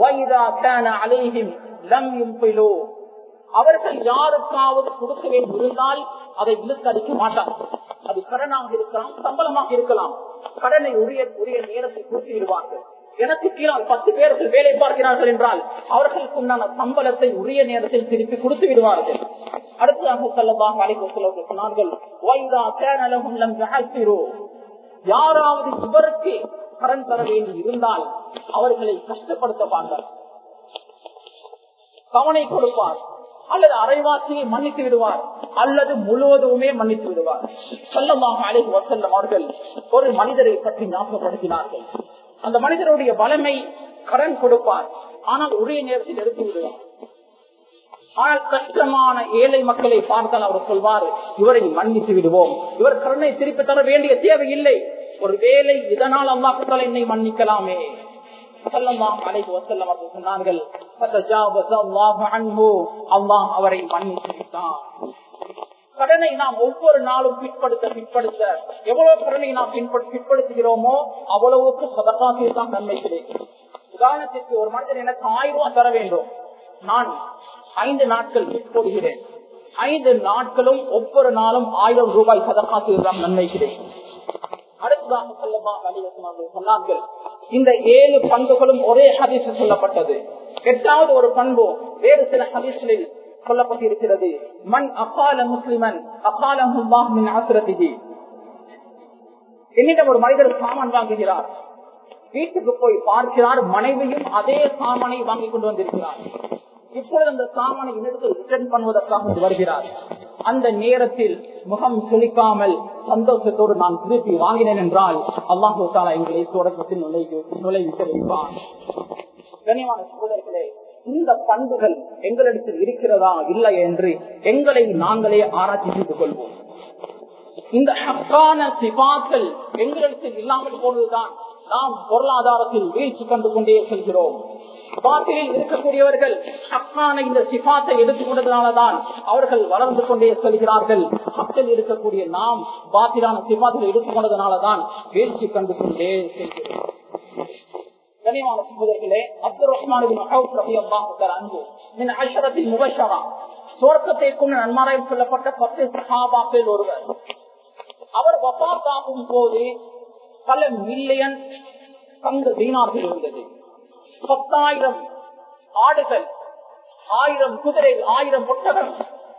அவர்கள் யாருக்காவது கொடுக்க வேண்டும் இருந்தால் அதை இழுத்தடிக்க மாட்டார்கள் அது கடனாக இருக்கலாம் சம்பளமாக இருக்கலாம் கடனை உரிய உரிய நேரத்தை கூட்டி விடுவார்கள் எனக்கு கீழால் பத்து பேர்கள் வேலை பார்க்கிறார்கள் என்றால் அவர்களுக்கு உண்டான சம்பளத்தை உரிய நேரத்தில் திருப்பி கொடுத்து விடுவார்கள் அடுத்ததாக செல்லதாக அழைப்பு சொன்னார்கள் யாராவது இவருக்கு கடன் தர வேண்டி இருந்தால் அவர்களை கஷ்டப்படுத்த பார்த்தார் கவனை கொடுப்பார் அல்லது அரைவாசியை மன்னித்து விடுவார் அல்லது முழுவதுமே மன்னித்து விடுவார் செல்லமாக அழைப்பு வசல்லம் அவர்கள் ஒரு மனிதரை பற்றி ஞாபகப்படுத்தினார்கள் அந்த மனிதருடைய வளமை கடன் கொடுப்பார் ஆனால் உரிய நேரத்தில் எடுத்து விடுவார் ஆனால் கஷ்டமான ஏழை மக்களை பார்த்தால் அவர் சொல்வார் இவரை மன்னித்து விடுவோம் இவர் கடனை திருப்பி தர வேண்டிய தேவை இல்லை ஒரு வேலை இதனால் அல்லாஹால் என்னை மன்னிக்கலாமே சொன்னார்கள் அவரை மன்னித்து விட்டான் கடனை நாம் ஒவ்வொரு நாளும் பிற்படுத்த பிற்படுத்த எவ்வளவு கடனை நாம் பிற்படுத்துகிறோமோ அவ்வளவுக்கு சதகாசில் தான் நன்மை கிடைக்கும் உதாரணத்திற்கு ஒரு மனிதர் எனக்கு ஆயிரம் ரூபாய் தர வேண்டும் நான் ஐந்து நாட்கள் போடுகிறேன் ஐந்து நாட்களும் ஒவ்வொரு நாளும் ஆயிரம் ரூபாய் சதகாசில் தான் நன்மை கிடைக்கும் அடுத்ததாக சொல்லமா சொன்னார்கள் இந்த ஏழு பண்புகளும் ஒரே ஹதீஸ் சொல்லப்பட்டது எட்டாவது ஒரு பண்பு வேறு சில ஹதீஸ்களில் சொல்லப்பட்டிருக்கிறது மண் அகால முஸ்லிமன் அகாலமின் ஆசிரத்திகி என்னிடம் ஒரு மனிதர் சாமான் வாங்குகிறார் வீட்டுக்கு போய் பார்க்கிறார் மனைவியும் அதே சாமானை வாங்கி கொண்டு வந்திருக்கிறார் இப்பொழுது அந்த சாமானை இன்னிடத்தில் ரிட்டர்ன் பண்ணுவதற்காக வருகிறார் அந்த நேரத்தில் முகம் சுளிக்காமல் சந்தோஷத்தோடு நான் திருப்பி வாங்கினேன் என்றால் அல்லாஹு தாலா எங்களை தொடக்கத்தில் நுழைவு நுழைவிட்டு வைப்பான் கனிவான சகோதரர்களே இந்த பண்புகள் எங்களிடத்தில் இருக்கிறதா இல்லை என்று எங்களை நாங்களே ஆராய்ச்சி செய்து கொள்வோம் இந்த ஹக்கான சிபாக்கள் எங்களிடத்தில் இல்லாமல் போனதுதான் நாம் பொருளாதாரத்தில் வீழ்ச்சி கண்டு கொண்டே செல்கிறோம் பாத்திரில் இருக்கக்கூடியவர்கள் ஹக்கான இந்த சிபாத்தை எடுத்துக்கொண்டதுனாலதான் அவர்கள் வளர்ந்து கொண்டே செல்கிறார்கள் ஹக்கில் இருக்கக்கூடிய நாம் பாத்திரான சிபாத்தில் எடுத்துக்கொண்டதுனாலதான் வீழ்ச்சி கண்டு கொண்டே செல்கிறோம் கனிவான சகோதரர்களே அப்துல் ரஹ்மான் அன்பு மின் அஷரத்தில் முபஷரா சுவர்க்கத்தை கொண்டு நன்மாராயம் சொல்லப்பட்ட பத்து சஹாபாக்கள் ஒருவர் அவர் வபாத்தாகும் போது பல மில்லியன் தங்க தீனார்கள் இருந்தது பத்தாயிரம் ஆடுகள் ஆயிரம் குதிரை ஆயிரம் ஒட்டகம்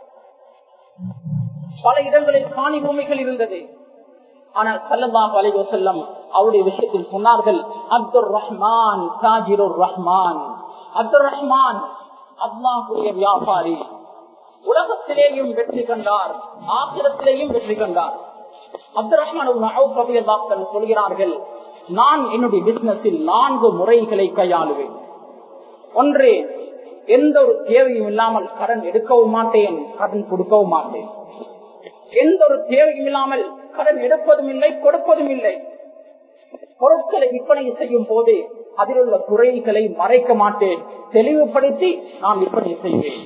பல இடங்களில் காணி பூமிகள் இருந்தது ஆனால் சல்லல்லாஹு அலைஹி வஸல்லம் அவருடைய விஷயத்தில் சொன்னார்கள் அப்துல் ரஹ்மான் தாஜிருர் ரஹ்மான் அப்துல் ரஹ்மான் அல்லாஹுடைய வியாபாரி உலகத்திலேயும் வெற்றி கண்டார் ஆசிரத்திலேயும் வெற்றி கண்டார் அப்துல் ரஹ்மான் சொல்கிறார்கள் நான் என்னுடைய பிசினஸில் நான்கு முறைகளை கையாளுவேன் ஒன்று எந்த ஒரு தேவையும் இல்லாமல் கடன் எடுக்கவும் மாட்டேன் கடன் கொடுக்கவும் மாட்டேன் எந்த ஒரு தேவையும் இல்லாமல் கடன் எடுப்பதும் இல்லை கொடுப்பதும் இல்லை பொருட்களை விற்பனை செய்யும் போது அதில் உள்ள குறைகளை மறைக்க மாட்டேன் தெளிவுபடுத்தி நான் விற்பனை செய்வேன்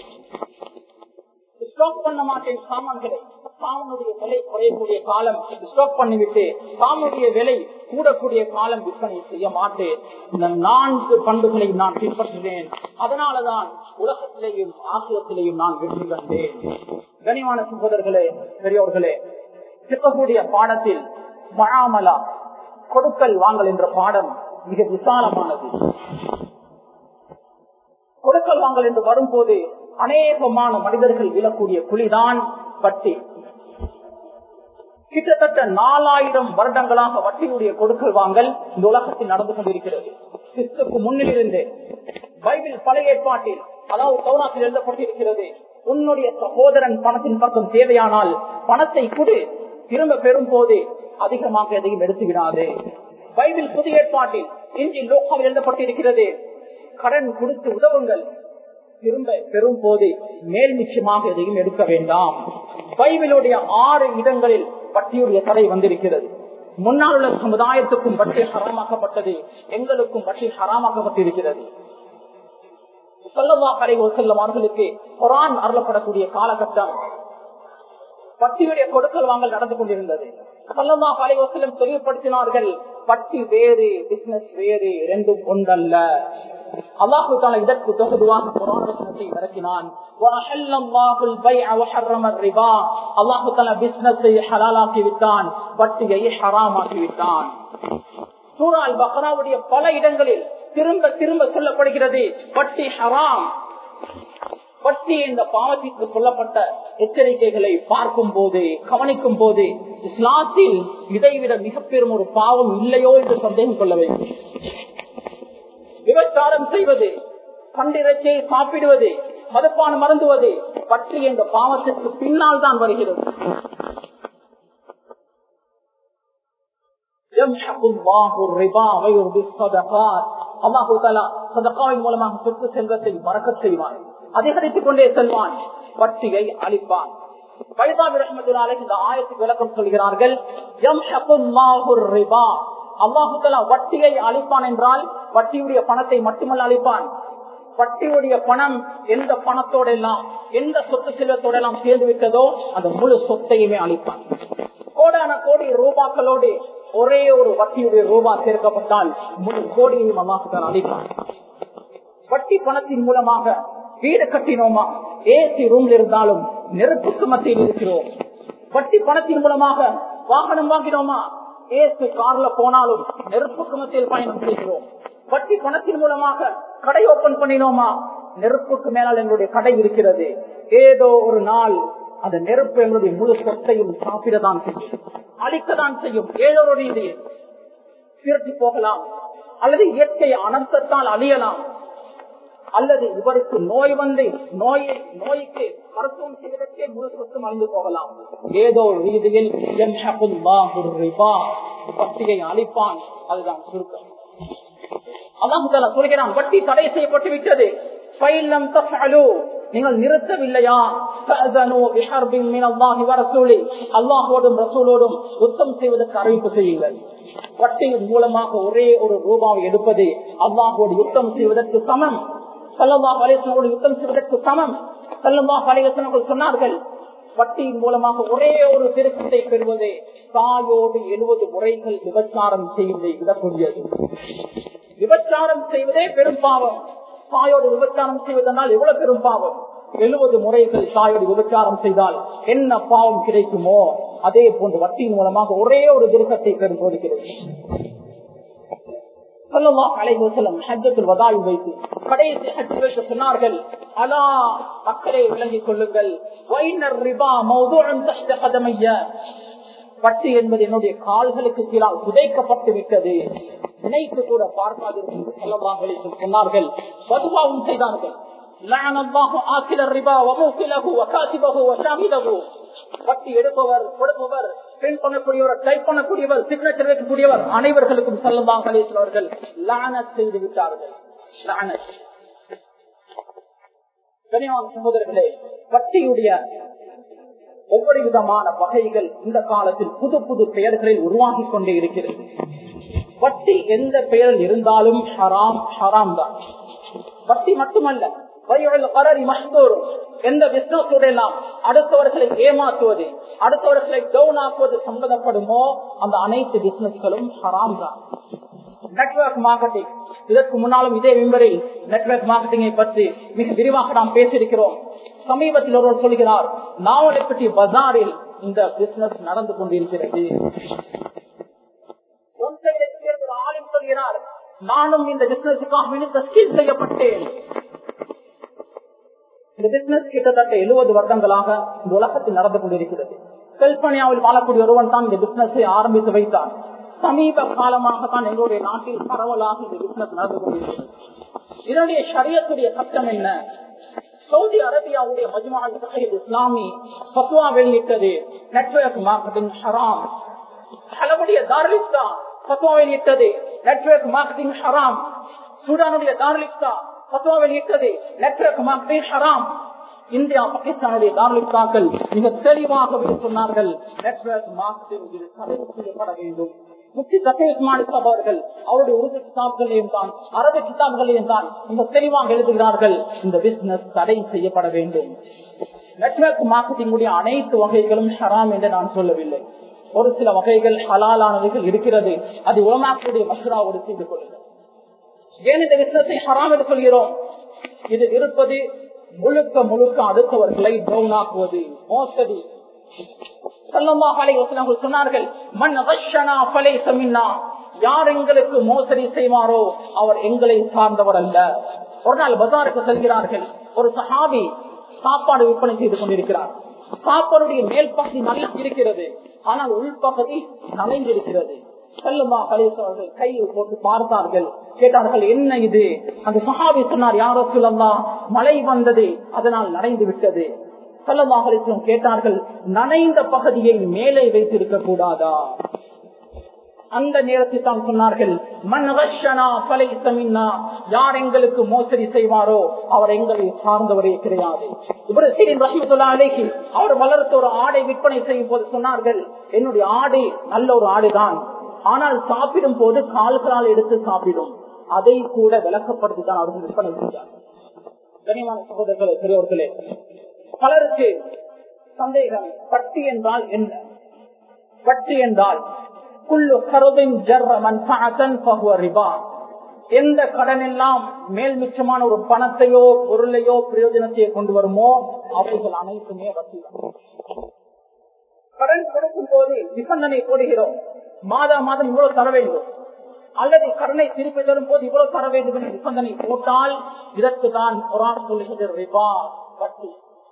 ஸ்டாக் பண்ண மாட்டேன் சாமான்களை சாமனுடைய விலை குறையக்கூடிய காலம் ஸ்டாக் பண்ணிவிட்டு சாமனுடைய விலை கூடக்கூடிய காலம் விற்பனை செய்ய மாட்டேன் இந்த நான்கு பண்புகளை நான் பின்பற்றுவேன் அதனாலதான் உலகத்திலேயும் ஆசியத்திலேயும் நான் வெற்றி கண்டேன் கனிவான சகோதரர்களே பெரியோர்களே சிக்கக்கூடிய பாடத்தில் மழாமலா கொடுக்கல் வாங்கல் என்ற பாடம் மிக விசாலமானது கொடுக்கல் வாங்கல் என்று வரும்போது அநேகமான மனிதர்கள் விழக்கூடிய குழிதான் வட்டி கிட்டத்தட்ட நாலாயிரம் வருடங்களாக வட்டியுடைய கொடுக்கல் வாங்கல் இந்த உலகத்தில் நடந்து கொண்டிருக்கிறது கிறிஸ்துக்கு முன்னில் இருந்து பைபிள் பழைய ஏற்பாட்டில் அதாவது சௌராத்தில் எழுதப்பட்டிருக்கிறது உன்னுடைய சகோதரன் பணத்தின் பக்கம் தேவையானால் பணத்தை கொடு திரும்ப பெறும் போது அதிகமாக எதையும் எடுத்து விடாது பைபிள் புதிய ஏற்பாட்டில் இன்றி லோகாவில் எழுதப்பட்டிருக்கிறது கடன் கொடுத்து உதவுங்கள் திரும்ப பெறும் போது மேல் நிச்சயமாக எதையும் எடுக்க வேண்டாம் பைபிளுடைய ஆறு இடங்களில் வட்டியுடைய தடை வந்திருக்கிறது முன்னால் உள்ள சமுதாயத்துக்கும் வட்டி ஹராமாக்கப்பட்டது எங்களுக்கும் வட்டி ஹராமாக்கப்பட்டிருக்கிறது சொல்லவா கரை ஒரு செல்லும் அவர்களுக்கு குரான் அருளப்படக்கூடிய காலகட்டம் வட்டியுடைய கொடுக்கல் வாங்கல் நடந்து கொண்டிருந்தது சொல்லமா கலை வசலம் தெளிவுபடுத்தினார்கள் வட்டி வேறு பிசினஸ் வேறு ரெண்டும் ஒன்றல்ல அல்லாஹு தாலா இதற்கு தொகுதுவாக புராணத்தை இறக்கினான் அல்லாஹு தாலா பிசினஸை ஹலாலாக்கி விட்டான் வட்டியை ஹராமாக்கி விட்டான் சூரால் பக்ராவுடைய பல இடங்களில் திரும்ப திரும்ப சொல்லப்படுகிறது வட்டி ஹராம் வட்டி இந்த பாவத்திற்கு சொல்லப்பட்ட எச்சரிக்கைகளை பார்க்கும் போது கவனிக்கும் போது இஸ்லாத்தில் இதைவிட மிக பெரும் ஒரு பாவம் இல்லையோ என்று சந்தேகம் கொள்ள வேண்டும் விபச்சாரம் செய்வது கண்டிரச்சை சாப்பிடுவது மதுப்பானம் மறந்துவது பற்றி இந்த பாவத்திற்கு பின்னால் தான் வருகிறது மூலமாக சொத்து செல்வத்தை மறக்க செய்வான் அதிகரித்துக் கொண்டே செல்வான் வட்டியை அளிப்பான் வைதாபி ரஹமத்துனாலே இந்த ஆயத்துக்கு விளக்கம் சொல்கிறார்கள் அல்லாஹுத்தலா வட்டியை அளிப்பான் என்றால் வட்டியுடைய பணத்தை மட்டுமல்ல அளிப்பான் வட்டியுடைய பணம் எந்த பணத்தோட எல்லாம் எந்த சொத்து செல்வத்தோட எல்லாம் சேர்ந்து விட்டதோ அந்த முழு சொத்தையுமே அளிப்பான் கோடான கோடி ரூபாக்களோடு ஒரே ஒரு வட்டியுடைய ரூபா சேர்க்கப்பட்டால் முழு கோடியையும் அல்லாஹுத்தான் அளிப்பான் வட்டி பணத்தின் மூலமாக வீடு கட்டினோமா ஏசி ரூம்ல இருந்தாலும் நெருப்புக்கு மத்தியில் இருக்கிறோம் வட்டி பணத்தின் மூலமாக வாகனம் வாங்கினோமா ஏசு கார்ல போனாலும் நெருப்புக்கு மத்தியில் பயணம் செய்கிறோம் வட்டி பணத்தின் மூலமாக கடை ஓபன் பண்ணினோமா நெருப்புக்கு மேலால் எங்களுடைய கடை இருக்கிறது ஏதோ ஒரு நாள் அந்த நெருப்பு எங்களுடைய முழு சொத்தையும் சாப்பிடதான் செய்யும் அழிக்கதான் செய்யும் ஏதோ ஒரு ரீதியில் திருட்டி போகலாம் அல்லது இயற்கை அனர்த்தத்தால் அழியலாம் அல்லது இவருக்கு நோய் வந்து நோயை நோய்க்கு மருத்துவம் செய்வதற்கே முழு சொத்தும் அழிந்து போகலாம் ஏதோ ஒரு ரீதியில் பட்டியை அழிப்பான் அதுதான் சுருக்கம் அல்லாஹு சொல்கிறான் வட்டி தடை செய்யப்பட்டு விட்டது நீங்கள் நிறுத்தவில்லையா அல்லாஹோடும் ரசூலோடும் யுத்தம் செய்வதற்கு அறிவிப்பு செய்யுங்கள் வட்டியின் மூலமாக ஒரே ஒரு ரூபாவை எடுப்பது அல்லாஹோடு யுத்தம் செய்வதற்கு சமம் சல்லல்லா அலேசனோடு யுத்தம் செய்வதற்கு சமம் சல்லல்லா அலேசனர்கள் சொன்னார்கள் வட்டியின் மூலமாக ஒரே ஒரு திருத்தத்தை பெறுவது தாயோடு எழுபது முறைகள் விபச்சாரம் செய்வதை விடக்கூடியது விபச்சாரம் செய்வதே பெரும் பாவம் தாயோடு விபச்சாரம் செய்வதனால் எவ்வளவு பெரும் பாவம் எழுபது முறைகள் தாயோடு விபச்சாரம் செய்தால் என்ன பாவம் கிடைக்குமோ அதே போன்று வட்டியின் மூலமாக ஒரே ஒரு திருக்கத்தை பெறும் போடுகிறது சொன்னார்கள் அலா மக்களை விளங்கிக் கொள்ளுங்கள் பட்டு என்பது என்னுடைய கால்களுக்கு கீழால் புதைக்கப்பட்டு விட்டது நினைத்து கூட பார்க்காது சொன்னார்கள் பதுவாவும் செய்தார்கள் வட்டி எடுப்பவர் கொடுப்பவர் பிரிண்ட் பண்ணக்கூடியவர் டைப் பண்ணக்கூடியவர் சிக்னேச்சர் வைக்கக்கூடியவர் அனைவர்களுக்கும் செல்லலாம் கலேஸ்வரர்கள் லானத் செய்து விட்டார்கள் சகோதரர்களே வட்டியுடைய ஒவ்வொரு விதமான வகைகள் இந்த காலத்தில் புது புது பெயர்களில் உருவாகி கொண்டே இருக்கிறது வட்டி எந்த பெயரில் இருந்தாலும் ஹராம் ஹராம் தான் வட்டி மட்டுமல்ல எந்த பிசினஸ் அடுத்தவர்களை ஏமாற்றுவது அடுத்தவர்களை டவுன் ஆக்குவது சம்பந்தப்படுமோ அந்த அனைத்து பிசினஸ்களும் ஹராம் தான் நெட்வொர்க் மார்க்கெட்டிங் இதற்கு முன்னாலும் இதே விம்பரில் நெட்வொர்க் மார்க்கெட்டிங்கை பற்றி மிக விரிவாக நாம் பேசியிருக்கிறோம் சமீபத்தில் ஒருவர் சொல்கிறார் நாவலப்பட்டி பஜாரில் இந்த பிசினஸ் நடந்து கொண்டிருக்கிறது ஆளும் சொல்கிறார் நானும் இந்த பிசினஸுக்காக ஸ்கில் செய்யப்பட்டேன் இந்த பிசினஸ் கிட்டத்தட்ட எழுபது வருடங்களாக இந்த உலகத்தில் நடந்து கொண்டிருக்கிறது கல்பனியாவில் வாழக்கூடிய ஒருவன் தான் இந்த பிசினஸை ஆரம்பித்து வைத்தான் சமீப காலமாக தான் எங்களுடைய நாட்டில் பரவலாக இந்த பிசினஸ் நடந்து கொண்டிருக்கிறது இதனுடைய சரியத்துடைய சட்டம் என்ன சவுதி அரேபியாவுடைய மஜ்மால் இஸ்லாமி பத்வா வெளியிட்டது நெட்வொர்க் மார்க்கெட்டிங் ஹராம் அளவுடைய தார்லிப்தா பத்வா வெளியிட்டது நெட்வொர்க் மார்க்கெட்டிங் ஹராம் சூடானுடைய தார்லிப்தா பத்வா வெளியிட்டது நெட்வொர்க் மார்க்கெட்டிங் ஹராம் இந்தியா பாகிஸ்தானுடைய தார்லிப்தாக்கள் மிக தெளிவாகவே சொன்னார்கள் நெட்வொர்க் மார்க்கெட்டிங் இது தடை செய்யப்பட வேண்டும் முக்தி அவர்கள் அவருடைய உருது கிதாப்களையும் தான் அரபு கிதாப்களையும் தான் மிக தெளிவாக எழுதுகிறார்கள் இந்த பிசினஸ் தடை செய்யப்பட வேண்டும் நெட்வொர்க் மார்க்கெட்டிங்குடைய அனைத்து வகைகளும் ஹராம் என்று நான் சொல்லவில்லை ஒரு சில வகைகள் ஹலாலானவைகள் இருக்கிறது அது உலமாக்களுடைய மசுராவோடு செய்து கொள்ளுங்கள் ஏன் இந்த பிசினஸை ஹராம் என்று சொல்கிறோம் இது இருப்பது முழுக்க முழுக்க அடுத்தவர்களை டவுன் ஆக்குவது மோசடி சொன்னார்கள் யார் எங்களுக்கு மோசடி செய்வாரோ அவர் எங்களை சார்ந்தவர் அல்ல ஒரு நாள் பஜாருக்கு செல்கிறார்கள் ஒரு சஹாபி சாப்பாடு விற்பனை செய்து கொண்டிருக்கிறார் சாப்பாடுடைய மேல் பகுதி நல்லா இருக்கிறது ஆனால் உள்பகுதி நனைந்திருக்கிறது செல்லுமா கலேசவர்கள் கையில் போட்டு பார்த்தார்கள் கேட்டார்கள் என்ன இது அந்த சஹாபி சொன்னார் யாரோ சொல்லலாம் மழை வந்தது அதனால் நனைந்து விட்டது செல்லமாக கேட்டார்கள் நனைந்த பகுதியை மேலே வைத்திருக்க கூடாதா அந்த நேரத்தில் தான் சொன்னார்கள் யார் எங்களுக்கு மோசடி செய்வாரோ அவர் எங்களை சார்ந்தவரே கிடையாது அவர் வளர்த்த ஒரு ஆடை விற்பனை செய்யும் போது சொன்னார்கள் என்னுடைய ஆடை நல்ல ஒரு ஆடுதான் ஆனால் சாப்பிடும் போது கால்களால் எடுத்து சாப்பிடும் அதை கூட விளக்கப்படுத்திதான் அவர்கள் விற்பனை செய்தார் கனிமான சகோதரர்களே பெரியவர்களே பலருக்கு சந்தேகம் பட்டி என்றால் என்ன பட்டி என்றால் குள்ளு கருதின் எந்த கடன் எல்லாம் மேல் மிச்சமான ஒரு பணத்தையோ பொருளையோ பிரயோஜனத்தையோ கொண்டு வருமோ அவைகள் அனைத்துமே வட்டி கடன் கொடுக்கும் போது நிபந்தனை போடுகிறோம் மாதா மாதம் இவ்வளவு தர வேண்டும் அல்லது கடனை திருப்பி தரும் போது இவ்வளவு தர வேண்டும் என்று நிபந்தனை போட்டால் இதற்கு தான் குரான் சொல்லுகிறது ரிபா வட்டி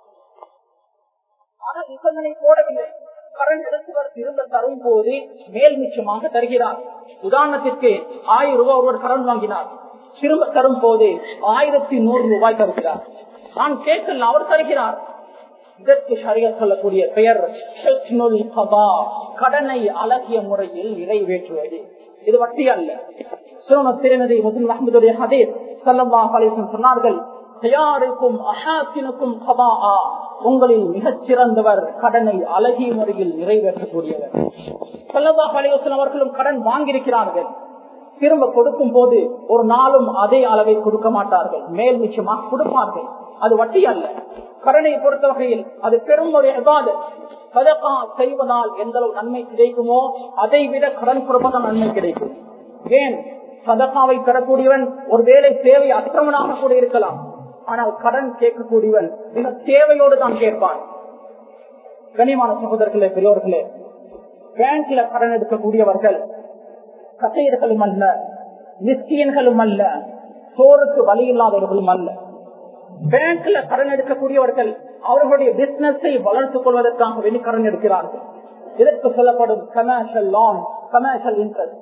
ஆனால் நிபந்தனை போடவில்லை கடன் எடுத்தவர் திரும்ப தரும் போது மேல் மிச்சமாக தருகிறார் உதாரணத்திற்கு ஆயிரம் ரூபாய் ஒருவர் கடன் வாங்கினார் திரும்ப தரும் போது ஆயிரத்தி நூறு ரூபாய் தருகிறார் நான் கேட்கல அவர் தருகிறார் இதற்கு சரியா சொல்லக்கூடிய பெயர் ஹிஸ்னுல் கதா, கடனை அழகிய முறையில் நிறைவேற்றுவது இது வட்டி அல்ல சுரம திருநதி முஸ்லிம் அஹமதுடைய ஹதீஸ் சல்லல்லாஹு அலைஹி வஸல்லம் சொன்னார்கள் தயாருக்கும் அஹாசினுக்கும் கதா உங்களில் மிகச் சிறந்தவர் கடனை அழகிய முறையில் நிறைவேற்றக்கூடியவர் சல்லல்லாஹு அலைஹி வஸல்லம் அவர்களும் கடன் வாங்கியிருக்கிறார்கள் திரும்ப கொடுக்கும் போது ஒரு நாளும் அதே அளவை கொடுக்க மாட்டார்கள் மேல் நிச்சயமாக கொடுப்பார்கள் அது வட்டி அல்ல கடனை பொறுத்த வகையில் அது பெரும் ஒரு எபாதத் சதகா செய்வதால் எந்த அளவு நன்மை கிடைக்குமோ அதை விட கடன் கொடுப்பதால் நன்மை கிடைக்கும் ஏன் சதகாவை பெறக்கூடியவன் ஒரு வேலை தேவை அற்றவனாக கூட இருக்கலாம் ஆனால் கடன் கேட்கக்கூடியவன் மிக தேவையோடு தான் கேட்பான் கனிமான சகோதரர்களே பெரியோர்களே பேங்க்ல கடன் எடுக்கக்கூடியவர்கள் கசையர்களும் அல்ல நிச்சயன்களும் அல்ல சோறுக்கு வழி இல்லாதவர்களும் அல்ல பேங்க்ல கடன் எடுக்கக்கூடியவர்கள் அவர்களுடைய பிசினஸை வளர்த்துக் கொள்வதற்காக வெளி கடன் எடுக்கிறார்கள் இதற்கு சொல்லப்படும் கமர்ஷியல் லோன் கமர்ஷியல் இன்ட்ரெஸ்ட்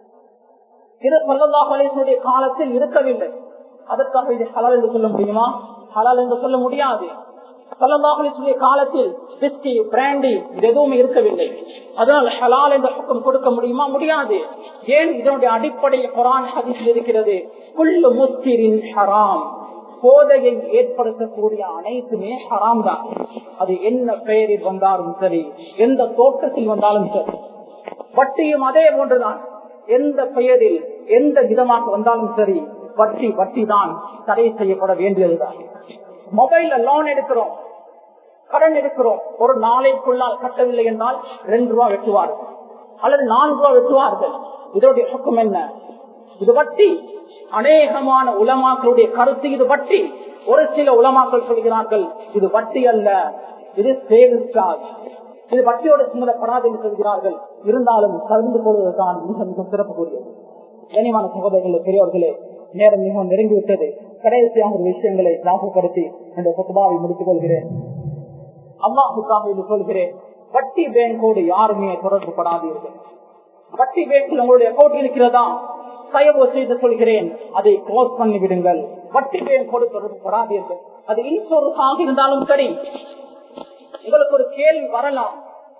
இது சொல்லலாஹுடைய காலத்தில் இருக்கவில்லை அதற்காக இது ஹலால் என்று சொல்ல முடியுமா ஹலால் என்று சொல்ல முடியாது சொல்லலாஹுடைய காலத்தில் பிஸ்கி பிராண்டி இது எதுவுமே இருக்கவில்லை அதனால் ஹலால் என்ற பக்கம் கொடுக்க முடியுமா முடியாது ஏன் இதனுடைய அடிப்படை குரான் ஹதீஸில் இருக்கிறது குல்லு முஸ்கிரின் ஹராம் போதையை ஏற்படுத்தக்கூடிய அனைத்துமே ஹராம் தான் அது என்ன பெயரில் வந்தாலும் சரி எந்த தோற்றத்தில் வந்தாலும் சரி வட்டியும் அதே போன்றுதான் எந்த பெயரில் எந்த விதமாக வந்தாலும் சரி வட்டி வட்டி தான் தடை செய்யப்பட வேண்டியதுதான் மொபைல்ல லோன் எடுக்கிறோம் கடன் எடுக்கிறோம் ஒரு நாளைக்குள்ளால் கட்டவில்லை என்றால் ரெண்டு ரூபா வெட்டுவார்கள் அல்லது நான்கு ரூபா வெட்டுவார்கள் இதோடைய சுக்கம் என்ன இது வட்டி அநேகமான உலமாக்களுடைய கருத்து இது வட்டி ஒரு சில உலமாக்கள் சொல்கிறார்கள் இது வட்டி அல்ல இது சேவிங் சார்ஜ் இது வட்டியோட சுமதப்படாது என்று சொல்கிறார்கள் இருந்தாலும் கலந்து கொள்வதுதான் மிக மிக சிறப்பு கூறியது கனிமான சகோதரர்களே பெரியவர்களே நேரம் மிகவும் நெருங்கிவிட்டது கடைசியாக ஒரு விஷயங்களை ஞாபகப்படுத்தி இந்த சுத்தபாவை முடித்துக் கொள்கிறேன் அல்லாஹுக்காக இது சொல்கிறேன் வட்டி பேங்கோடு யாருமே தொடர்பு படாதீர்கள் வட்டி பேங்கில் உங்களுடைய அக்கௌண்ட் இருக்கிறதா தயவு செய்து சொல்கிறேன் அதை க்ளோஸ் பண்ணி விடுங்கள் வட்டி பேங்கோடு தொடர்பு படாதீர்கள் அது இன்சூரன்ஸ் ஆக இருந்தாலும் சரி உங்களுக்கு ஒரு கேள்வி வரலாம்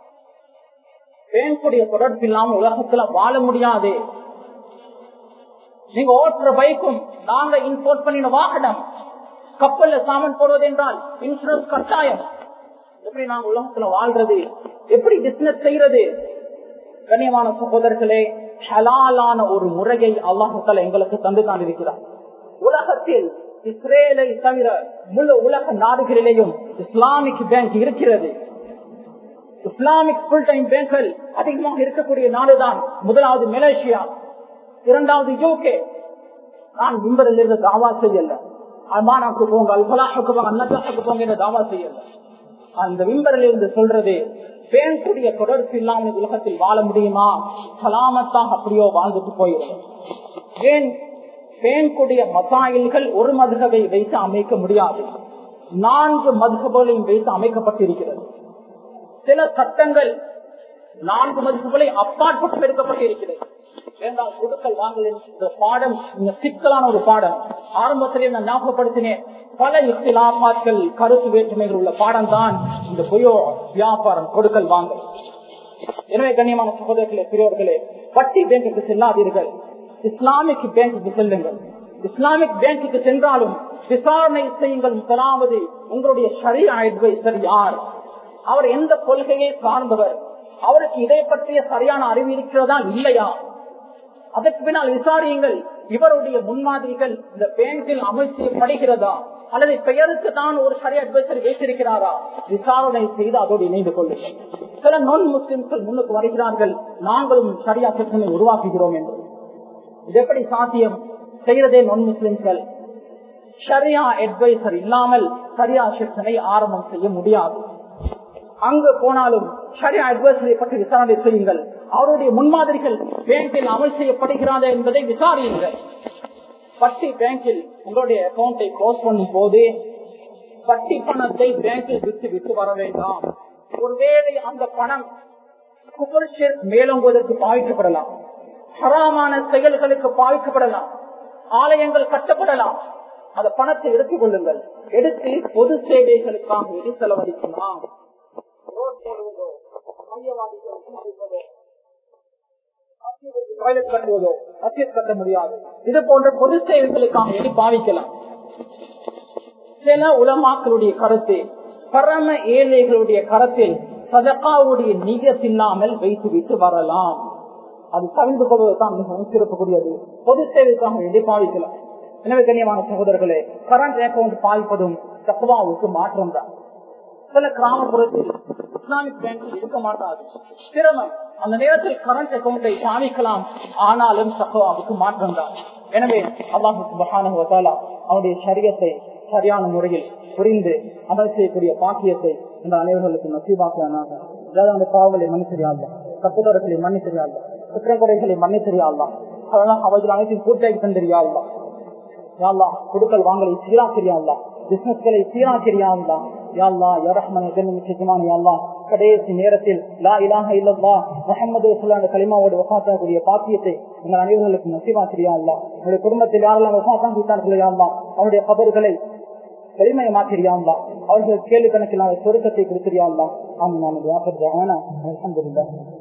பேங்குடைய தொடர்பு இல்லாமல் உலகத்துல வாழ முடியாது நீங்க ஓட்டுற பைக்கும் நாங்க இம்போர்ட் பண்ணின வாகனம் கப்பல்ல சாமான் போடுவது என்றால் இன்சூரன்ஸ் கட்டாயம் எப்படி நாங்க உலகத்துல வாழ்றது எப்படி பிசினஸ் செய்யறது கண்ணியமான சகோதரர்களே ஹலாலான ஒரு முறையை அல்லாஹால எங்களுக்கு தந்து இருக்கிறார் உலகத்தில் இஸ்ரேலை தவிர முழு உலக நாடுகளிலேயும் இஸ்லாமிக் பேங்க் இருக்கிறது இஸ்லாமிக் ஃபுல் டைம் பேங்க்கள் அதிகமாக இருக்கக்கூடிய நாடுதான் முதலாவது மலேசியா இரண்டாவது யூகே நான் மிம்பரில் இருந்து தாவா செய்யல அல்மானாக்கு போங்க அல்பலாஹுக்கு போங்க அன்னதாக்கு போங்க என்று தாவா செய்யல அந்த விம்பரில் இருந்து சொல்றது பேங்குடைய தொடர்பு இல்லாமல் உலகத்தில் வாழ முடியுமா சலாமத்தாக அப்படியோ வாழ்ந்துட்டு போயிடும் ஏன் பேங்குடைய மசாயில்கள் ஒரு மதுகவை வைத்து அமைக்க முடியாது நான்கு மதுகபையும் வைத்து அமைக்கப்பட்டிருக்கிறது சில சட்டங்கள் நான்கு மதிப்புகளை அப்பாற்பட்டு எடுக்கப்பட்டிருக்கிறது வேண்டாம் கொடுக்கல் வாங்கல் என்ற பாடம் இந்த சிக்கலான ஒரு பாடம் ஆரம்பத்திலே நான் ஞாபகப்படுத்தினேன் பல இஸ்லாமாக்கள் கருத்து வேற்றுமைகள் உள்ள பாடம் தான் இந்த பொயோ வியாபாரம் கொடுக்கல் வாங்கல் எனவே கண்ணியமான சகோதரர்களே பெரியவர்களே வட்டி பேங்குக்கு செல்லாதீர்கள் இஸ்லாமிக் பேங்குக்கு செல்லுங்கள் இஸ்லாமிக் பேங்குக்கு சென்றாலும் விசாரணை செய்யுங்கள் முதலாவது உங்களுடைய சரியா அட்வைசர் யார் அவர் எந்த கொள்கையை சார்ந்தவர் அவருக்கு இதை பற்றிய சரியான அறிவு இருக்கிறதா இல்லையா அதற்கு பின்னால் விசாரியுங்கள் இவருடைய முன்மாதிரிகள் இந்த பேங்கில் அமல் செய்யப்படுகிறதா அல்லது பெயருக்கு தான் ஒரு சரி அட்வைசர் வைத்திருக்கிறாரா விசாரணை செய்து அதோடு இணைந்து கொள்ளுங்கள் சில நான் முஸ்லிம்கள் முன்னுக்கு வருகிறார்கள் நாங்களும் சரியா பிரச்சனை உருவாக்குகிறோம் என்று இது எப்படி சாத்தியம் செய்யறதே நான் முஸ்லிம்கள் சரியா அட்வைசர் இல்லாமல் சரியா சித்தனை ஆரம்பம் செய்ய முடியாது அங்கு போனாலும் சரியா அட்வைசரை பற்றி விசாரணை செய்யுங்கள் அவருடைய முன்மாதிரிகள் பேங்கில் அமல் செய்யப்படுகிறார்கள் என்பதை விசாரியுங்கள் வட்டி பேங்கில் உங்களுடைய அக்கௌண்டை க்ளோஸ் பண்ணும் போது வட்டி பணத்தை பேங்கில் விட்டு விட்டு வர வேண்டாம் ஒருவேளை அந்த பணம் குபர்ஷர் மேலோங்குவதற்கு பாதிக்கப்படலாம் ஹராமான செயல்களுக்கு பாதிக்கப்படலாம் ஆலயங்கள் கட்டப்படலாம் அந்த பணத்தை எடுத்துக் கொள்ளுங்கள் எடுத்து பொது சேவைகளுக்காக எது செலவழிக்கலாம் ரோட் போடுவதோ மையவாதிகளுக்கு மதிப்பதோ டாய்லெட் கட்டுவதோ மசித் கட்ட முடியாது இது போன்ற பொது சேவைகளுக்காக எது பாவிக்கலாம் சில உலமாக்களுடைய கருத்து பரம ஏழைகளுடைய கரத்தில் சதக்காவுடைய நிக தின்னாமல் வைத்து விட்டு வரலாம் அது கவிழ்ந்து கொள்வதுதான் மிகவும் சிறப்புக்குரியது பொது சேவைக்காக வேண்டி பாவிக்கலாம் எனவே கண்ணியமான சகோதரர்களே கரண்ட் அக்கௌண்ட் பாவிப்பதும் தக்குவாவுக்கு மாற்றம் தான் சில கிராமப்புறத்தில் இஸ்லாமிக் பேங்கில் இருக்க மாட்டாது சிரமம் அந்த நேரத்தில் கரண்ட் அக்கௌண்டை பாவிக்கலாம் ஆனாலும் தக்குவாவுக்கு மாற்றம் தான் எனவே அல்லாஹு சுபஹானுவத்தாலா அவனுடைய சரியத்தை சரியான முறையில் புரிந்து அமல் செய்யக்கூடிய பாக்கியத்தை இந்த அனைவர்களுக்கு நசீபாக்கியானாக அதாவது அந்த பாவங்களை மன்னிச்சரியாதா தப்புதர்களை மன்னிச்சரியாதா குற்றக்குறைகளை மன்னிச்சரியாதா அதெல்லாம் அவைகள் அனைத்தையும் பூர்த்தியாகி தந்திரியாதா யாழ்லா கொடுக்கல் வாங்கலை சீராக்கிறியாங்களா பிசினஸ்களை சீராக்கிறியாங்களா யாழ்லா யாரஹ்மனை நிச்சயமான யாழ்லா கடைசி நேரத்தில் லா இலாக இல்லல்லா முகமது சொல்லாத களிமாவோடு வசாத்தக்கூடிய பாக்கியத்தை உங்கள் அனைவர்களுக்கு நசிவாக்கிறியாங்களா உங்களுடைய குடும்பத்தில் யாரெல்லாம் வசாத்தான் விட்டார்களோ யாழ்லா அவருடைய கபர்களை எளிமையை மாற்றிறியாங்களா அவர்கள் கேள்வி கணக்கில் சொருக்கத்தை கொடுத்துறியாங்களா ஆமாம் நான் அலமதுல்லா